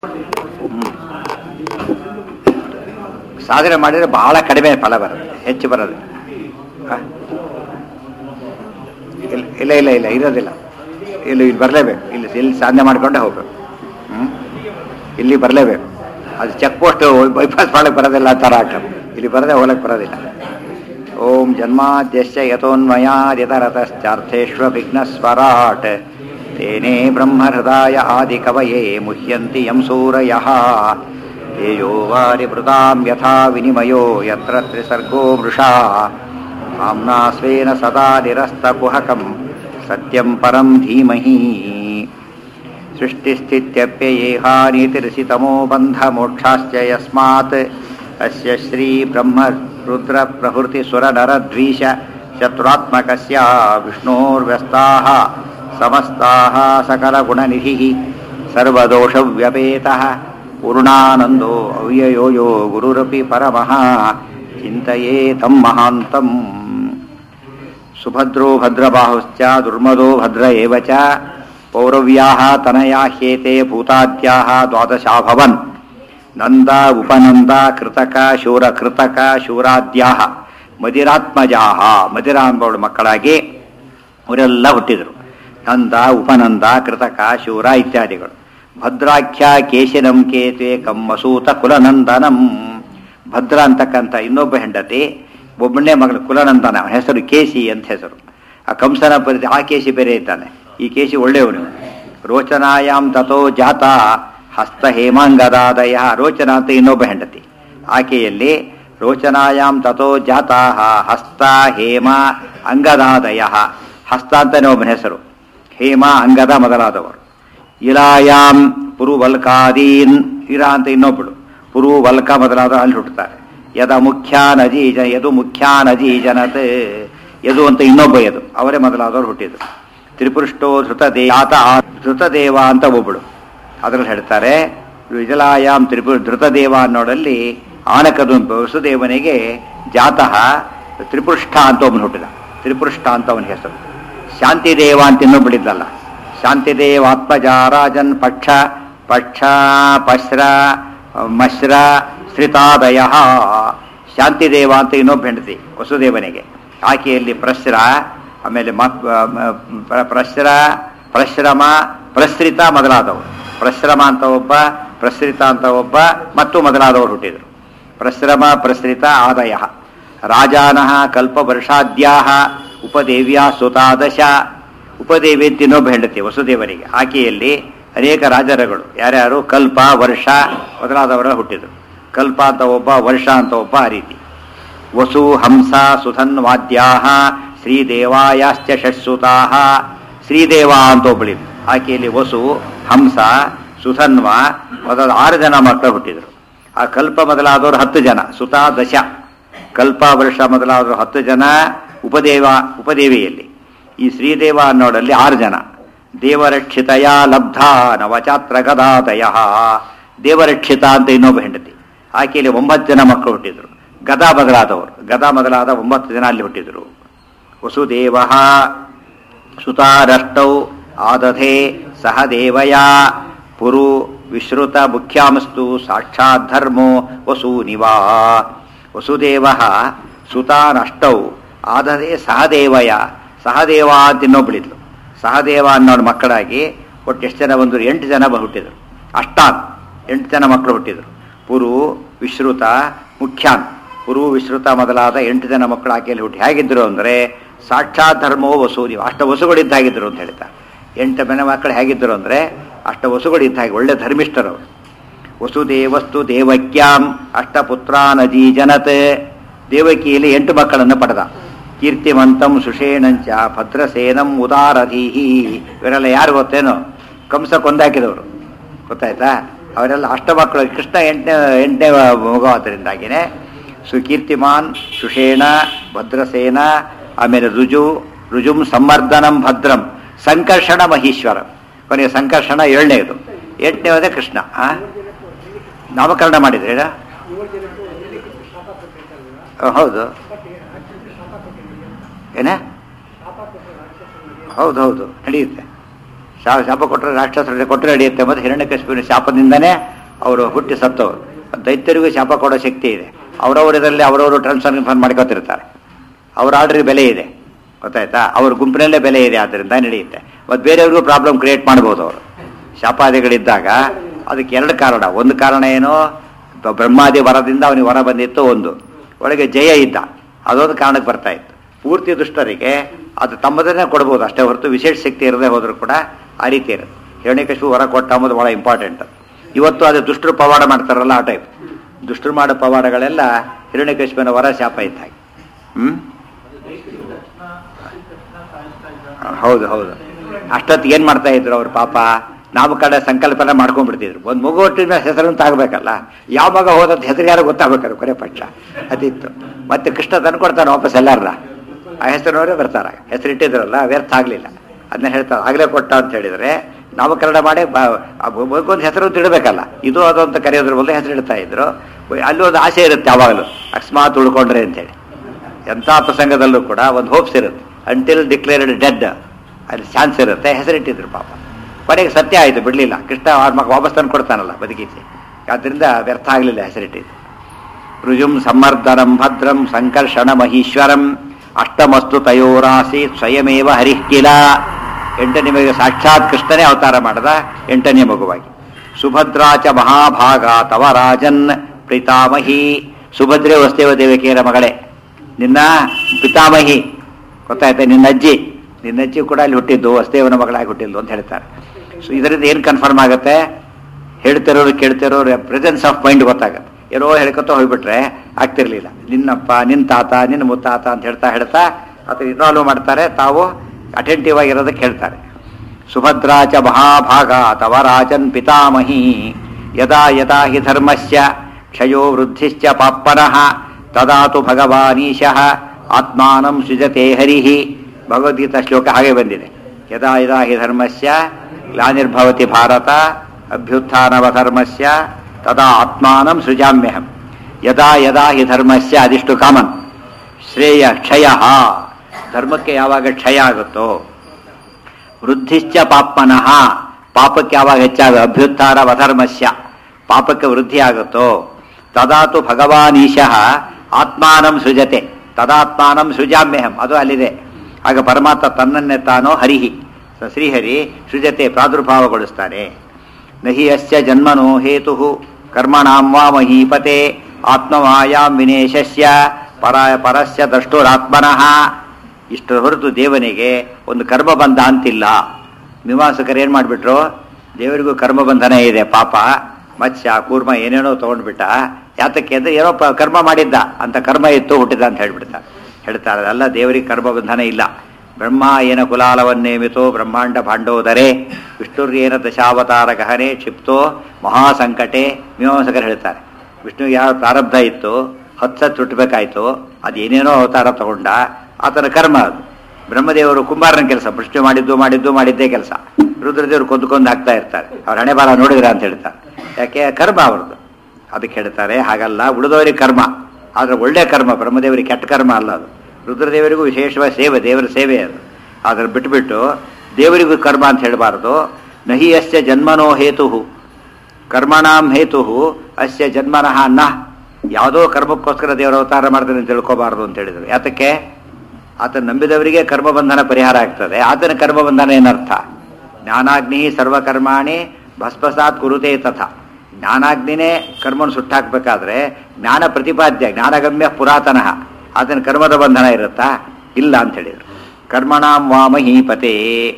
ಸಾಧನೆ ಮಾಡಿದರೆ ಬಹಳ ಕಡಿಮೆ ಫಲ ಬರುತ್ತೆ ಹೆಚ್ಚು ಬರೋದು ಹ? ಇಲ್ಲ ಇಲ್ಲ ಇಲ್ಲ ಇಲ್ಲ ಇರೋದಿಲ್ಲ ಇಲ್ಲಿ ಇಲ್ಲಿ ಬರಲೇಬೇಕು ಇಲ್ಲಿ ಇಲ್ಲಿ ಸಾಧನೆ ಮಾಡಿಕೊಂಡೇ ಹೋಗ್ಬೇಕು ಹ್ಞೂ ಇಲ್ಲಿ ಬರಲೇಬೇಕು ಅದು ಚೆಕ್ ಪೋಸ್ಟ್ ಬೈಪಾಸ್ ಮಾಡಕ್ಕೆ ಬರೋದಿಲ್ಲ ಆ ಥರ ಆಗ್ತದೆ ಇಲ್ಲಿ ಬರದೆ ಹೋಗಕ್ಕೆ ಬರೋದಿಲ್ಲ ಓಂ ಜನ್ಮಾದ್ಯಶ್ಚ ಯಥೋನ್ಮಯಾದಿತರತಶ್ಚಾರ್ಥೇಶ್ವ ವಿಘ್ನಸ್ವರಾಟ್ ತೇನೇ ಬ್ರಹ್ಮಹೃದಾಯ ಆದಿಕವಯೇ ಮುಹ್ಯಂತಿ ಯಂ ಸೂರಯಃ ತೇಜೋ ವಾರಿಭೃತಾಂ ಯಥಾ ವಿನಿಮಯೋ ಯತ್ರ ತ್ರಿಸರ್ಗೋ ಮೃಷಾ ಆಮ್ನಾ ಸ್ವೇನ ಸದಾ ನಿರಸ್ತಕುಹಕಂ ಸತ್ಯಂ ಪರಂ ಧೀಮಹಿ सृष्टिस्थित्यप्ययेहानीतिरसितमो बन्धमोक्षाश्च यस्मात् अस्य श्रीब्रह्मरुद्रप्रभृतिसुरनरद्वीष चतुरात्मकस्य विष्णोर्व्यस्ताः समस्ताः सकलगुणनिधिः सर्वदोषव्यपेतः पूर्णानन्दो अव्ययो यो गुरुरपि परमः चिन्तये तं महान्तम् सुभद्रो भद्रबाहुश्च दुर्मदो भद्र एव च पौरव्याः तनया ह्येते भूताद्याः द्वादशाभवन् नन्द उपनन्द कृतक ಶೂರಕೃತಕ ಶೂರಾದ್ಯಾಹ ಮದಿರಾತ್ಮಜಾಹ ಮದಿರಾಂಬವಳ ಮಕ್ಕಳಾಗಿ ಅವರೆಲ್ಲ ಹುಟ್ಟಿದರು ನಂದ ಉಪನಂದ ಕೃತಕ ಶೂರ ಇತ್ಯಾದಿಗಳು ಭದ್ರಾಖ್ಯ ಕೇಶಿನಂ ಕೇತೆ ಕಮ್ಮಸೂತ ಕುಲನಂದನಂ ಭದ್ರ ಅಂತಕ್ಕಂಥ ಇನ್ನೊಬ್ಬ ಹೆಂಡತಿ ಒಬ್ಬನೇ ಮಗಳು ಕುಲನಂದನ ಅವನ ಹೆಸರು ಕೇಶಿ ಅಂತ ಹೆಸರು ಆ ಕಂಸನ ಪರಿಧಿ ಆ ಕೇಶಿ ಬೇರೆ ಇದ್ದಾನೆ ಈ ಕೇಶಿ ಒಳ್ಳೆಯವನು ರೋಚನಾಯಾಮ್ ತಥೋ ಜಾತ ಹಸ್ತ ಹೇಮಾಂಗದಾದಯ ರೋಚನಾ ಅಂತ ಇನ್ನೊಬ್ಬ ಹೆಂಡತಿ ಆಕೆಯಲ್ಲಿ ರೋಚನಾಯಾಮ್ ತಥೋ ಜಾತಾ ಹಸ್ತ ಹೇಮ ಅಂಗದಾದಯ ಹಸ್ತ ಅಂತಾನೆ ಒಬ್ಬನ ಹೆಸರು ಹೇಮ ಅಂಗದ ಮೊದಲಾದವರು ಇಲಾಯಾಮ್ ಪುರುವಲ್ಕಾದೀನ್ ಇರಾ ಅಂತ ಇನ್ನೊಬ್ಬಳು ಪುರು ವಲ್ಕ ಮೊದಲಾದವರು ಅಲ್ಲಿ ಹುಟ್ಟುತ್ತಾರೆ ಯದ ಮುಖ್ಯ ನಜಿ ಜ ಯದು ಮುಖ್ಯ ನಜಿ ಜನತ್ ಯದು ಅಂತ ಇನ್ನೊಬ್ಬ ಯದು ಅವರೇ ಮೊದಲಾದವರು ಹುಟ್ಟಿದ್ರು ತ್ರಿಪುರುಷ್ಟೋ ಧೃತದೇವಾತ ಧೃತದೇವ ಅಂತ ಒಬ್ಬಳು ಅದರಲ್ಲಿ ಹೇಳ್ತಾರೆ ವಿಜಲಾಯಾಮ್ ತ್ರಿಪುರ ಧೃತದೇವ ಅನ್ನೋಡಲ್ಲಿ ಆನಕದು ವಸುದೇವನಿಗೆ ಜಾತಃ ತ್ರಿಪುರುಷ್ಠ ಅಂತ ಒಬ್ಬನು ಹುಟ್ಟಿದ ತ್ರಿಪುರುಷ್ಠ ಅಂತ ಅವನ ಹೆಸರು ಶಾಂತಿದೇವ ಅಂತ ಇನ್ನೊಬ್ಬಳಿದ್ದಲ್ಲ ಶಾಂತಿದೇವ ಆತ್ಮಜ ರಾಜನ್ ಪಕ್ಷ ಪಕ್ಷ ಪಶ್ರ ಮಶ್ರ ಶ್ರಿತಾದಯ ಶಾಂತಿದೇವ ಅಂತ ಇನ್ನೊಬ್ಬ ಹೆಂಡತಿ ವಸುದೇವನಿಗೆ ಆಕೆಯಲ್ಲಿ ಪ್ರಶ್ರ ಆಮೇಲೆ ಮತ್ ಪ್ರ- ಪ್ರಶ್ರ ಪ್ರಶ್ರಮ ಪ್ರಸೃತ ಮೊದಲಾದವರು ಪ್ರಶ್ರಮ ಅಂತ ಒಬ್ಬ ಪ್ರಸೃತ ಅಂತ ಒಬ್ಬ ಮತ್ತು ಮೊದಲಾದವರು ಹುಟ್ಟಿದರು ಪ್ರಶ್ರಮ ಪ್ರಸೃತ ಆದಯ ರಾಜಾನಃ ಕಲ್ಪವರ್ಷಾದ್ಯಾ ಉಪದೇವ್ಯಾ ಸುತಾದಶ ಉಪದೇವಿ ಅಂತ ಇನ್ನೊಬ್ಬ ಹೆಂಡತಿ ವಸುದೇವರಿಗೆ ಆಕೆಯಲ್ಲಿ ಅನೇಕ ರಾಜರುಗಳು ಯಾರ್ಯಾರು ಕಲ್ಪ ವರ್ಷ ಮೊದಲಾದವರ ಹುಟ್ಟಿದರು ಕಲ್ಪ ಅಂತ ಒಬ್ಬ ವರ್ಷ ಅಂತ ಒಬ್ಬ ಆ ರೀತಿ ವಸು ಹಂಸ ಸುಧನ್ವಾದ್ಯಾ ಶ್ರೀದೇವಾಯಾಶ್ಚ ಷಟ್ಸುತಾ ಶ್ರೀದೇವ ಅಂತ ಒಬ್ಬಳಿದ್ರು ಆಕೆಯಲ್ಲಿ ವಸು ಹಂಸ ಸುಧನ್ವ ಮೊದಲ ಆರು ಜನ ಮಕ್ಕಳು ಹುಟ್ಟಿದರು ಆ ಕಲ್ಪ ಮೊದಲಾದವರು ಹತ್ತು ಜನ ಸುತಾ ದಶ ಕಲ್ಪ ವರ್ಷ ಮೊದಲಾದವರು ಹತ್ತು ಜನ ಉಪದೇವ ಉಪದೇವಿಯಲ್ಲಿ ಈ ಶ್ರೀದೇವ ಅನ್ನೋಡಲ್ಲಿ ಆರು ಜನ ದೇವರಕ್ಷಿತಯ ಲಬ್ಧ ನವಚಾತ್ರ ಗದಾದಯ ದೇವರಕ್ಷಿತ ಅಂತ ಇನ್ನೊಬ್ಬ ಹೆಂಡತಿ ಆಕೆಯಲ್ಲಿ ಒಂಬತ್ತು ಜನ ಮಕ್ಕಳು ಹುಟ್ಟಿದ್ರು ಗದಾ ಮೊದಲಾದವರು ಗದಾ ಮೊದಲಾದ ಒಂಬತ್ತು ಜನ ಅಲ್ಲಿ ಹುಟ್ಟಿದ್ರು ವಸುದೇವ ಸುತಾರಷ್ಟೌ ಆದಧೆ ಸಹ ದೇವಯ ಪುರು ವಿಶ್ರುತ ಮುಖ್ಯಾಮಸ್ತು ಸಾಕ್ಷಾತ್ ಧರ್ಮೋ ವಸೂನಿವಾ ವಸುದೇವ ಸುತಾನಷ್ಟೌ ಆದಧೆ ಸಹದೇವಯ ಸಹದೇವ ಅಂತ ಇನ್ನೊಬ್ಬಳಿದ್ಲು ಸಹದೇವ ಅನ್ನೋರ ಮಕ್ಕಳಾಗಿ ಒಟ್ಟು ಎಷ್ಟು ಜನ ಬಂದರು ಎಂಟು ಜನ ಬ- ಹುಟ್ಟಿದರು ಅಷ್ಟಾನ್ ಎಂಟು ಜನ ಮಕ್ಕಳು ಹುಟ್ಟಿದರು ಪುರು ವಿಶ್ರುತ ಮುಖ್ಯಾನ್ ಪುರು ವಿಶ್ರುತ ಮೊದಲಾದ ಎಂಟು ಜನ ಮಕ್ಕಳು ಆಕೆಯಲ್ಲಿ ಹುಟ್ಟಿ ಹೇಗಿದ್ದರು ಅಂದರೆ ಸಾಕ್ಷಾತ್ ಧರ್ಮೋ ವಸು ನೀವು ಅಷ್ಟ ವಸುಗಳಿದ್ದಾಗಿದ್ದರು ಅಂತ ಹೇಳ್ತಾರೆ ಎಂಟು ಮನೆ ಮಕ್ಕಳು ಹೇಗಿದ್ದರು ಅಂದರೆ ಅಷ್ಟ ವಸುಗಳಿದ್ದಾಗಿ ಒಳ್ಳೆ ಧರ್ಮಿಷ್ಠರವರು ವಸುದೇವಸ್ತು ದೇವಕ್ಯಾಂ ಅಷ್ಟಪುತ್ರಾನಜಿ ಜನತ್ ದೇವಕಿಯಲ್ಲಿ ಎಂಟು ಮಕ್ಕಳನ್ನು ಪಡೆದ ಕೀರ್ತಿವಂತಂ ಸುಷೇಣಂಚ ಭದ್ರಸೇನಂ ಉದಾರಧೀಹಿ ಇವರೆಲ್ಲ ಯಾರು ಗೊತ್ತೇನೋ ಕಂಸ ಕೊಂದಾಕಿದವರು ಗೊತ್ತಾಯ್ತಾ ಅವರೆಲ್ಲ ಅಷ್ಟ ಮಕ್ಕಳು ಕೃಷ್ಣ ಎಂಟನೇ ಎಂಟನೇ ಮಗು ಆದ್ದರಿಂದಾಗಿನೇ ಸುಕೀರ್ತಿಮಾನ್ ಸುಷೇಣ ಭದ್ರಸೇನ ಆಮೇಲೆ ರುಜು ರುಜುಂ ಸಂವರ್ಧನಂ ಭದ್ರಂ ಸಂಕರ್ಷಣ ಮಹೀಶ್ವರಂ ಕೊನೆಯ ಸಂಕರ್ಷಣ ಏಳನೇದು ಎಂಟನೇದೇ ಕೃಷ್ಣ ಆ? ನಾಮಕರಣ ಮಾಡಿದ್ರೆ ಹೌದು ಏನ ಹೌದು ಹೌದು ನಡೆಯುತ್ತೆ ಶಾ ಶಾಪ ಕೊಟ್ಟರೆ ರಾಕ್ಷಸರಿಗೆ ಕೊಟ್ಟರೆ ನಡೆಯುತ್ತೆ ಮತ್ತು ಹಿರಣ್ಯಕಶಿಪಿನ ಶಾಪದಿಂದನೇ ಅವರು ಹುಟ್ಟಿ ಸತ್ತವರು ದೈತ್ಯರಿಗೂ ಶಾಪ ಕೊಡೋ ಶಕ್ತಿ ಇದೆ ಅವರವರದಲ್ಲಿ ಅವರವರು ಟ್ರಾನ್ಸ್ಫರ್ ಮಾಡ್ಕೊತಿರ್ತಾರೆ ಅವ್ರ ಆರ್ಡ್ರಿಗೆ ಬೆಲೆ ಇದೆ ಗೊತ್ತಾಯ್ತಾ ಅವ್ರ ಗುಂಪಿನಲ್ಲೇ ಬೆಲೆ ಇದೆ ಆದ್ದರಿಂದ ನಡೆಯುತ್ತೆ ಮತ್ತು ಬೇರೆಯವ್ರಿಗೂ ಪ್ರಾಬ್ಲಮ್ ಕ್ರಿಯೇಟ್ ಮಾಡ್ಬೋದು ಅವರು ಶಾಪಾದಿಗಳಿದ್ದಾಗ ಅದಕ್ಕೆ ಎರಡು ಕಾರಣ ಒಂದು ಕಾರಣ ಏನು ಬ- ಬ್ರಹ್ಮಾದಿ ವರದಿಂದ ಅವನಿಗೆ ವರ ಬಂದಿತ್ತು ಒಂದು ಒಳಗೆ ಜಯ ಇದ್ದ ಅದೊಂದು ಕಾರಣಕ್ಕೆ ಬರ್ತಾ ಇತ್ತು ಪೂರ್ತಿ ದುಷ್ಟರಿಗೆ ಅದು ತಮ್ಮದನ್ನೇ ಕೊಡ್ಬೋದು ಅಷ್ಟೇ ಹೊರತು ವಿಶೇಷ ಶಕ್ತಿ ಇರದೆ ಹೋದರೂ ಕೂಡ ಆ ರೀತಿ ಇರುತ್ತೆ ಹಿರಣ್ಯಕಶಿಪು ವರ ಕೊಟ್ಟ ಅಂಬುದು ಭಾಳ ಇಂಪಾರ್ಟೆಂಟ್ ಇವತ್ತು ಅದು ದುಷ್ಟರು ಪವಾಡ ಮಾಡ್ತಾರಲ್ಲ ಆ ಟೈಪ್ ದುಷ್ಟರು ಮಾಡೋ ಪವಾಡಗಳೆಲ್ಲ ಹಿರಣ್ಯಕಶಿಪನ ವರ ಶಾಪ ಇದ್ದ ಹಾಗೆ ಹ್ಮ್ ಹೌದು ಹೌದು ಅಷ್ಟೊತ್ತಿಗೆ ಏನು ಮಾಡ್ತಾ ಇದ್ರು ಅವ್ರ ಪಾಪ ನಾವು ಕಡೆ ಸಂಕಲ್ಪನ ಮಾಡ್ಕೊಂಡ್ಬಿಡ್ತಿದ್ರು ಒಂದು ಮಗು ಹುಟ್ಟಿದ ಹೆಸರಂತ ಆಗಬೇಕಲ್ಲ ಯಾವ ಮಗ ಹೋದಂತ ಹೆಸರು ಯಾರು ಗೊತ್ತಾಗಬೇಕಾರೆ ಕೊನೆ ಪಕ್ಷ ಅದಿತ್ತು ಮತ್ತೆ ಕೃಷ್ಣ ತಂದ್ಕೊಡ್ತಾನೆ ವಾಪಸ್ ಎಲ್ಲಾರನ್ನ ಆ ಹೆಸರಿನವರೇ ಬರ್ತಾರೆ ಹೆಸರಿಟ್ಟಿದ್ರಲ್ಲ ವ್ಯರ್ಥ ಆಗಲಿಲ್ಲ ಅದನ್ನ ಹೇಳ್ತಾರೆ ಆಗಲೇ ಕೊಟ್ಟ ಅಂತ ಹೇಳಿದರೆ ನಾಮಕರಣ ಮಾಡಿ ಒಂದು ಹೆಸರು ತಿಡಬೇಕಲ್ಲ ಇದು ಅದು ಅಂತ ಕರೆಯೋದ್ರ ಬದಲು ಹೆಸರು ಇಡ್ತಾ ಇದ್ರು ಅಲ್ಲಿ ಒಂದು ಆಸೆ ಇರುತ್ತೆ ಯಾವಾಗಲೂ ಅಕಸ್ಮಾತ್ ಉಳ್ಕೊಂಡ್ರೆ ಅಂತೇಳಿ ಎಂಥ ಪ್ರಸಂಗದಲ್ಲೂ ಕೂಡ ಒಂದು ಹೋಪ್ಸ್ ಇರುತ್ತೆ ಅಂಟಿಲ್ ಡಿಕ್ಲೇರ್ಡ್ ಡೆಡ್ ಅಲ್ಲಿ ಚಾನ್ಸ್ ಇರುತ್ತೆ ಹೆಸರಿಟ್ಟಿದ್ರು ಪಾಪ ಕೊನೆಗೆ ಸತ್ಯ ಆಯಿತು ಬಿಡಲಿಲ್ಲ ಕೃಷ್ಣ ಅವ್ರ ಮಗ ವಾಪಸ್ ತಂದು ಕೊಡ್ತಾನಲ್ಲ ಬದುಕಿಸಿ ಆದ್ದರಿಂದ ವ್ಯರ್ಥ ಆಗಲಿಲ್ಲ ಹೆಸರಿಟ್ಟಿದ್ದು ರುಜುಂ ಸಂಮರ್ದನಂ ಭದ್ರಂ ಸಂಕರ್ಷಣ ಮಹೀಶ್ವರಂ ಅಷ್ಟಮಸ್ತು ತಯೋರಾಸಿ ಸ್ವಯಮೇವ ಹರಿಃಕಿಲ ಎಂಟನೇ ಮಗ ಸಾಕ್ಷಾತ್ ಕೃಷ್ಣನೇ ಅವತಾರ ಮಾಡದ ಎಂಟನೇ ಮಗುವಾಗಿ ಸುಭದ್ರಾಚ ಮಹಾಭಾಗ ತವ ರಾಜನ್ ಪ್ರೀತಾಮಹಿ ಸುಭದ್ರೆ ವಸ್ತೇವ ದೇವಕಿಯರ ಮಗಳೇ ನಿನ್ನ ಪಿತಾಮಹಿ ಗೊತ್ತಾಯ್ತಾ ನಿನ್ನ ಅಜ್ಜಿ ನಿನ್ನ ಅಜ್ಜಿ ಕೂಡ ಅಲ್ಲಿ ಹುಟ್ಟಿದ್ದು ವಸ್ತೇವನ ಮಗಳಾಗಿ ಹುಟ್ಟಿದ್ದು ಅಂತ ಹೇಳ್ತಾರೆ ಸೊ ಇದರಿಂದ ಏನು ಕನ್ಫರ್ಮ್ ಆಗುತ್ತೆ ಹೇಳ್ತಿರೋರು ಕೇಳ್ತಿರೋರು ಪ್ರೆಸೆನ್ಸ್ ಆಫ್ ಮೈಂಡ್ ಗೊತ್ತಾಗುತ್ತೆ ಏನೋ ಹೇಳ್ಕೊತ ಹೋಗ್ಬಿಟ್ರೆ ಆಗ್ತಿರ್ಲಿಲ್ಲ ನಿನ್ನಪ್ಪ ನಿನ್ನ ತಾತ ನಿನ್ನ ಮುತ್ತಾತ ಅಂತ ಹೇಳ್ತಾ ಹೇಳ್ತಾ ಅಥವಾ ಇನ್ವಾಲ್ವ್ ಮಾಡ್ತಾರೆ ತಾವು ಅಟೆಂಟಿವ್ ಆಗಿರೋದಕ್ಕೆ ಹೇಳ್ತಾರೆ ಸುಭದ್ರಾಚ ಮಹಾಭಾಗ ತವ ರಾಜನ್ ಪಿತಾಮಹಿ ಯದಾ ಯದಾ ಹಿ ಧರ್ಮಸ್ಯ ಕ್ಷಯೋ ವೃದ್ಧಿಶ್ಚ ಪಾಪ್ಪನಃ ತದಾ ತು ಭಗವಾನೀಶಃ ಆತ್ಮಾನಂ ಸೃಜತೆ ಹರಿಃ ಭಗವದ್ಗೀತಾ ಶ್ಲೋಕ ಹಾಗೆ ಬಂದಿದೆ ಯದಾ ಯದಾ ಹಿ ಧರ್ಮಸ್ಯ ಗ್ಲಾನಿರ್ಭವತಿ ಭಾರತ ಅಭ್ಯುತ್ಥಾನವ ಧರ್ಮಸ್ಯ ತದಾ ಆತ್ಮಾನಂ ಸೃಜಾಮ್ಯಹಂ ಯದಾ ಯದಾ ಹಿ ಧರ್ಮಸ್ಯ ಅದಿಷ್ಟು ಕಾಮನ್ ಶ್ರೇಯ ಕ್ಷಯ ಧರ್ಮಕ್ಕೆ ಯಾವಾಗ ಕ್ಷಯ ಆಗುತ್ತೋ ವೃದ್ಧಿಶ್ಚ ಪಾಪ್ಮನಃ ಪಾಪಕ್ಕೆ ಯಾವಾಗ ಹೆಚ್ಚಾಗ ಅಭ್ಯುತ್ಥಾನ ವಧರ್ಮಸ್ಯ ಪಾಪಕ್ಕೆ ವೃದ್ಧಿ ಆಗುತ್ತೋ ತದಾತು ಭಗವಾನ್ ಈಶಃ ಆತ್ಮಾನಂ ಸೃಜತೆ ತದಾತ್ಮಾನಂ ಸೃಜಾಮ್ಯಹಂ ಅದು ಅಲ್ಲಿದೆ ಆಗ ಪರಮಾತ್ಮ ತನ್ನನ್ನೇ ತಾನೋ ಹರಿಹಿ ಸ ಶ್ರೀಹರಿ ಸೃಜತೆ ಪ್ರಾದುರ್ಭಾವಗೊಳಿಸ್ತಾನೆ ನಹಿ ಅಸ್ಯ ಜನ್ಮನೋ ಹೇತು ಕರ್ಮಣಾಂ ವಾ ಮಹೀಪತೆ ಆತ್ಮಮಾಯಾಂ ವಿನೇಶಸ್ಯ ಪರ ಪರಸ್ಯ ದ್ರಷ್ಟುರಾತ್ಮನಃ ಇಷ್ಟರ ಹೊರತು ದೇವನಿಗೆ ಒಂದು ಕರ್ಮಬಂಧ ಅಂತಿಲ್ಲ ಮೀಮಾಂಸಕರು ಏನು ಮಾಡಿಬಿಟ್ರು ದೇವರಿಗೂ ಕರ್ಮಬಂಧನ ಇದೆ ಪಾಪ ಮತ್ಸ್ಯ ಕೂರ್ಮ ಏನೇನೋ ತೊಗೊಂಡ್ಬಿಟ್ಟ ಯಾತಕ್ಕೆ ಅಂದರೆ ಏನೋ ಪ ಕರ್ಮ ಮಾಡಿದ್ದ ಅಂತ ಕರ್ಮ ಇತ್ತು ಹುಟ್ಟಿದ ಅಂತ ಹೇಳ್ಬಿಡ್ತಾರೆ ಹೇಳ್ತಾರೆ ಅದೆಲ್ಲ ದೇವರಿಗೆ ಕರ್ಮಬಂಧನ ಇಲ್ಲ ಬ್ರಹ್ಮ ಏನ ಕುಲಾಲವನ್ನೇಮಿತೋ ಬ್ರಹ್ಮಾಂಡ ಭಾಂಡೋದರೇ ವಿಷ್ಣುರ್ಯೇನ ದಶಾವತಾರ ಗಹನೆ ಕ್ಷಿಪ್ತೋ ಮಹಾಸಂಕಟೆ ಮೀಮಾಂಸಕರು ಹೇಳ್ತಾರೆ ವಿಷ್ಣುವಿಗೆ ಯಾವ ಪ್ರಾರಬ್ಧ ಇತ್ತು ಹತ್ತು ಸತ್ತು ಹುಟ್ಟಬೇಕಾಯ್ತು ಅದು ಏನೇನೋ ಅವತಾರ ತಗೊಂಡ ಆತನ ಕರ್ಮ ಅದು ಬ್ರಹ್ಮದೇವರು ಕುಂಬಾರನ ಕೆಲಸ ಸೃಷ್ಟಿ ಮಾಡಿದ್ದು ಮಾಡಿದ್ದು ಮಾಡಿದ್ದೇ ಕೆಲಸ ರುದ್ರದೇವರು ಕೊಂದುಕೊಂಡು ಹಾಕ್ತಾ ಇರ್ತಾರೆ ಅವ್ರ ಹಣೆ ಬಾರ ನೋಡಿದ್ರ ಅಂತ ಹೇಳ್ತಾರೆ ಯಾಕೆ ಕರ್ಮ ಅವ್ರದ್ದು ಅದಕ್ಕೆ ಹೇಳ್ತಾರೆ ಹಾಗಲ್ಲ ಉಳಿದವರಿಗೆ ಕರ್ಮ ಆದ್ರೆ ಒಳ್ಳೆ ಕರ್ಮ ಬ್ರಹ್ಮದೇವರಿಗೆ ಕೆಟ್ಟ ಕರ್ಮ ಅಲ್ಲ ಅದು ರುದ್ರದೇವರಿಗೂ ವಿಶೇಷವಾದ ಸೇವೆ ದೇವರ ಸೇವೆ ಅದು ಅದ್ರ ಬಿಟ್ಬಿಟ್ಟು ದೇವರಿಗೂ ಕರ್ಮ ಅಂತ ಹೇಳಬಾರ್ದು ನಹಿ ಅಸ್ಯ ಜನ್ಮನೋ ಹೇತು ಕರ್ಮಣಾಂ ಹೇತು ಅಸ್ಯ ಜನ್ಮನಃ ನ ಯಾವುದೋ ಕರ್ಮಕ್ಕೋಸ್ಕರ ದೇವರ ಅವತಾರ ಮಾಡ್ತಾನೆ ಅಂತ ತಿಳ್ಕೋಬಾರ್ದು ಅಂತ ಹೇಳಿದ್ರು ಯಾತಕ್ಕೆ ಆತ ನಂಬಿದವರಿಗೆ ಕರ್ಮಬಂಧನ ಪರಿಹಾರ ಆಗ್ತದೆ ಆತನ ಕರ್ಮಬಂಧನ ಏನರ್ಥ ಜ್ಞಾನಾಗ್ನಿ ಸರ್ವಕರ್ಮಾಣಿ ಭಸ್ಮಸಾತ್ ಕುರುತೆ ತಥ ಜ್ಞಾನಾಗ್ನಿನೇ ಕರ್ಮವನ್ನು ಸುಟ್ಟಾಕ್ಬೇಕಾದ್ರೆ ಜ್ಞಾನ ಪ್ರತಿಪಾದ್ಯ ಜ್ಞಾನಗಮ್ಯ ಪುರಾತನಃ ಆತನ ಕರ್ಮದ ಬಂಧನ ಇರುತ್ತಾ ಇಲ್ಲ ಅಂತ ಹೇಳಿದ್ರು ಕರ್ಮಣಾಂ ವಾಮಹೀಪತೆ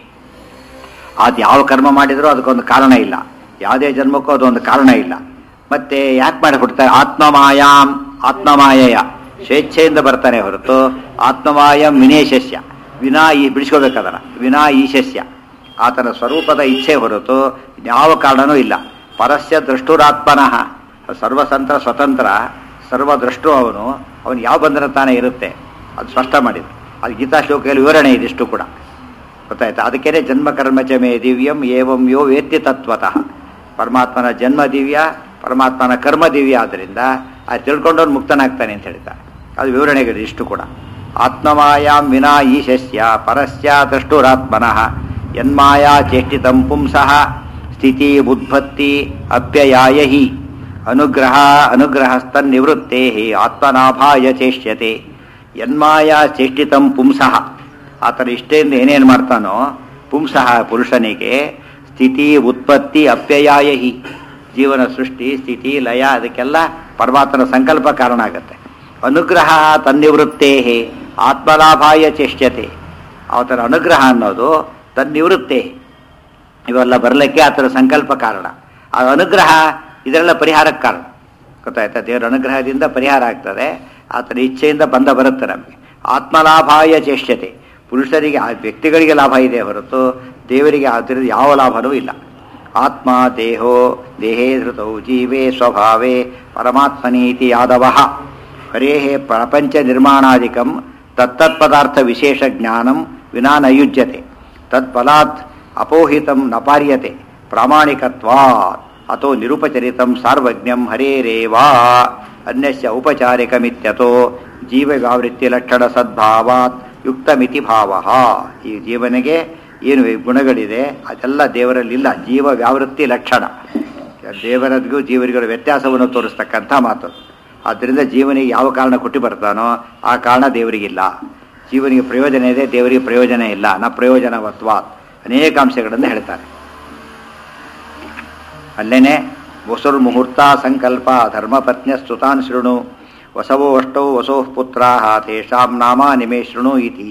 ಅದು ಯಾವ ಕರ್ಮ ಮಾಡಿದ್ರೂ ಅದಕ್ಕೊಂದು ಕಾರಣ ಇಲ್ಲ ಯಾವುದೇ ಜನ್ಮಕ್ಕೂ ಅದೊಂದು ಕಾರಣ ಇಲ್ಲ ಮತ್ತೆ ಯಾಕೆ ಮಾಡಿ ಹುಡ್ತಾರೆ ಆತ್ಮಮಾಯಾಂ ಆತ್ಮಮಾಯಯ ಸ್ವೇಚ್ಛೆಯಿಂದ ಬರ್ತಾನೆ ಹೊರತು ಆತ್ಮಮಾಯಂ ವಿನೇಶಸ್ಯ ವಿನಾ ಈ ಬಿಡಿಸ್ಕೋಬೇಕದನ್ನ ವಿನಾ ಈಶಸ್ಯ ಆತನ ಸ್ವರೂಪದ ಇಚ್ಛೆ ಹೊರತು ಯಾವ ಕಾರಣನೂ ಇಲ್ಲ ಪರಸ್ಯ ದೃಷ್ಟುರಾತ್ಮನಃ ಸರ್ವಸಂತ್ರ ಸ್ವತಂತ್ರ ಸರ್ವದೃಷ್ಟು ಅವನು ಅವನು ಯಾವ ಬಂಧನ ತಾನೇ ಇರುತ್ತೆ ಅದು ಸ್ಪಷ್ಟ ಮಾಡಿದ್ರು ಅದು ಗೀತಾ ಶ್ಲೋಕದಲ್ಲಿ ವಿವರಣೆ ಇದಿಷ್ಟು ಕೂಡ ಗೊತ್ತಾಯ್ತಾ ಅದಕ್ಕೇನೆ ಜನ್ಮ ಕರ್ಮ ಚ ಮೇ ದಿವ್ಯಂ ಏವಂ ಯೋ ವೇತ್ತಿ ತತ್ವತಃ ಪರಮಾತ್ಮನ ಜನ್ಮ ದಿವ್ಯ ಪರಮಾತ್ಮನ ಕರ್ಮ ದಿವ್ಯ ಆದ್ದರಿಂದ ಅದು ತಿಳ್ಕೊಂಡವ್ನು ಮುಕ್ತನಾಗ್ತಾನೆ ಅಂತ ಹೇಳ್ತಾರೆ ಅದು ವಿವರಣೆಗಳು ಇಷ್ಟು ಕೂಡ ಆತ್ಮಮಾಯಾಂ ವಿನಾ ಈಶಸ್ಯ ಪರಸ್ಯ ದೃಷ್ಟುರಾತ್ಮನಃ ಯನ್ಮಾಯಾ ಚೇಷ್ಟಿತಂ ಪುಂಸಃ ಸ್ಥಿತಿ ಉದ್ಭತ್ತಿ ಅಪ್ಯಯಾಯ ಹಿ ಅನುಗ್ರಹ ಅನುಗ್ರಹಸ್ತನ್ನಿವೃತ್ತೇ ಆತ್ಮನಾಭಾಯ ಚೇಷ್ಯತೆ ಯನ್ಮಾಯಾ ಚೇಷ್ಟಿತಂ ಪುಂಸಃ ಆತನ ಇಷ್ಟೆಯಿಂದ ಏನೇನು ಮಾಡ್ತಾನೋ ಪುಂಸಃ ಪುರುಷನಿಗೆ ಸ್ಥಿತಿ ಉತ್ಪತ್ತಿ ಅಪ್ಯಯಾಯ ಹಿ ಜೀವನ ಸೃಷ್ಟಿ ಸ್ಥಿತಿ ಲಯ ಅದಕ್ಕೆಲ್ಲ ಪರಮಾತ್ಮನ ಸಂಕಲ್ಪ ಕಾರಣ ಆಗುತ್ತೆ ಅನುಗ್ರಹ ತನ್ನಿವೃತ್ತೇ ಆತ್ಮಲಾಭಾಯ ಚೇಷ್ಯತೆ ಆತನ ಅನುಗ್ರಹ ಅನ್ನೋದು ತನ್ನಿವೃತ್ತೇ ಇವೆಲ್ಲ ಬರಲಿಕ್ಕೆ ಆತನ ಸಂಕಲ್ಪ ಕಾರಣ ಆ ಅನುಗ್ರಹ ಇದರೆಲ್ಲ ಪರಿಹಾರಕ್ಕೆ ಕಾರಣ ಗೊತ್ತಾಯ್ತಾ ದೇವರ ಅನುಗ್ರಹದಿಂದ ಪರಿಹಾರ ಆಗ್ತದೆ ಆತನ ಇಚ್ಛೆಯಿಂದ ಬಂದ ಬರುತ್ತೆ ನಮಗೆ ಆತ್ಮಲಾಭಾಯ ಚೇಷ್ಯತೆ ಪುರುಷರಿಗೆ ಆ ವ್ಯಕ್ತಿಗಳಿಗೆ ಲಾಭ ಇದೆ ಹೊರತು ದೇವರಿಗೆ ಅದರಿಂದ ಯಾವ ಲಾಭವೂ ಇಲ್ಲ ಆತ್ಮ ದೇಹೋ ದೇಹೇ ಧೃತೌ ಜೀವೇ ಸ್ವಭಾವೇ ಪರಮಾತ್ಮನೀತಿ ಯಾದವ ಹರೇ ಪ್ರಪಂಚ ನಿರ್ಮಾಣಾದಿಕಂ ತತ್ತತ್ಪದಾರ್ಥ ವಿಶೇಷ ಜ್ಞಾನಂ ವಿನಾ ನಯುಜ್ಯತೆ ತತ್ಫಲಾತ್ ಅಪೋಹಿತಂ ನ ಪಾರ್ಯತೆ ಪ್ರಾಮಾಣಿಕತ್ವಾತ್ ಅಥೋ ನಿರುಪಚರಿತಂ ಸಾರ್ವಜ್ಞಂ ಹರೇರೇವಾ ಅನ್ಯಸ್ಯ ಔಪಚಾರಿಕಮಿತ್ಯತೋ ಜೀವವ್ಯಾವೃತ್ತಿ ಲಕ್ಷಣ ಸದ್ಭಾವಾತ್ ಯುಕ್ತಮಿತಿ ಭಾವ ಈ ಜೀವನಿಗೆ ಏನು ಗುಣಗಳಿದೆ ಅದೆಲ್ಲ ದೇವರಲ್ಲಿಲ್ಲ ಜೀವ ವ್ಯಾವೃತ್ತಿ ಲಕ್ಷಣ ದೇವರದಿಗೂ ಜೀವರಿಗಳ ವ್ಯತ್ಯಾಸವನ್ನು ತೋರಿಸ್ತಕ್ಕಂಥ ಮಾತು ಆದ್ದರಿಂದ ಜೀವನಿಗೆ ಯಾವ ಕಾರಣ ಕೊಟ್ಟು ಬರ್ತಾನೋ ಆ ಕಾರಣ ದೇವರಿಗಿಲ್ಲ ಜೀವನಿಗೆ ಪ್ರಯೋಜನ ಇದೆ ದೇವರಿಗೆ ಪ್ರಯೋಜನ ಇಲ್ಲ ನ ಪ್ರಯೋಜನವತ್ವಾತ್ ಅನೇಕ ಅಂಶಗಳನ್ನು ಹೇಳ್ತಾರೆ ಅಲ್ಲೇನೆ ವಸುರ್ ಮುಹೂರ್ತ ಸಂಕಲ್ಪ ಧರ್ಮಪತ್ನ್ಯ ಸ್ತುತಾನ್ ಶೃಣು ವಸವೋ ಅಷ್ಟೌ ವಸೋ ಪುತ್ರಾ ತೇಷಾಂ ನಾಮ ನಿಮೇ ಶೃಣು ಇತಿ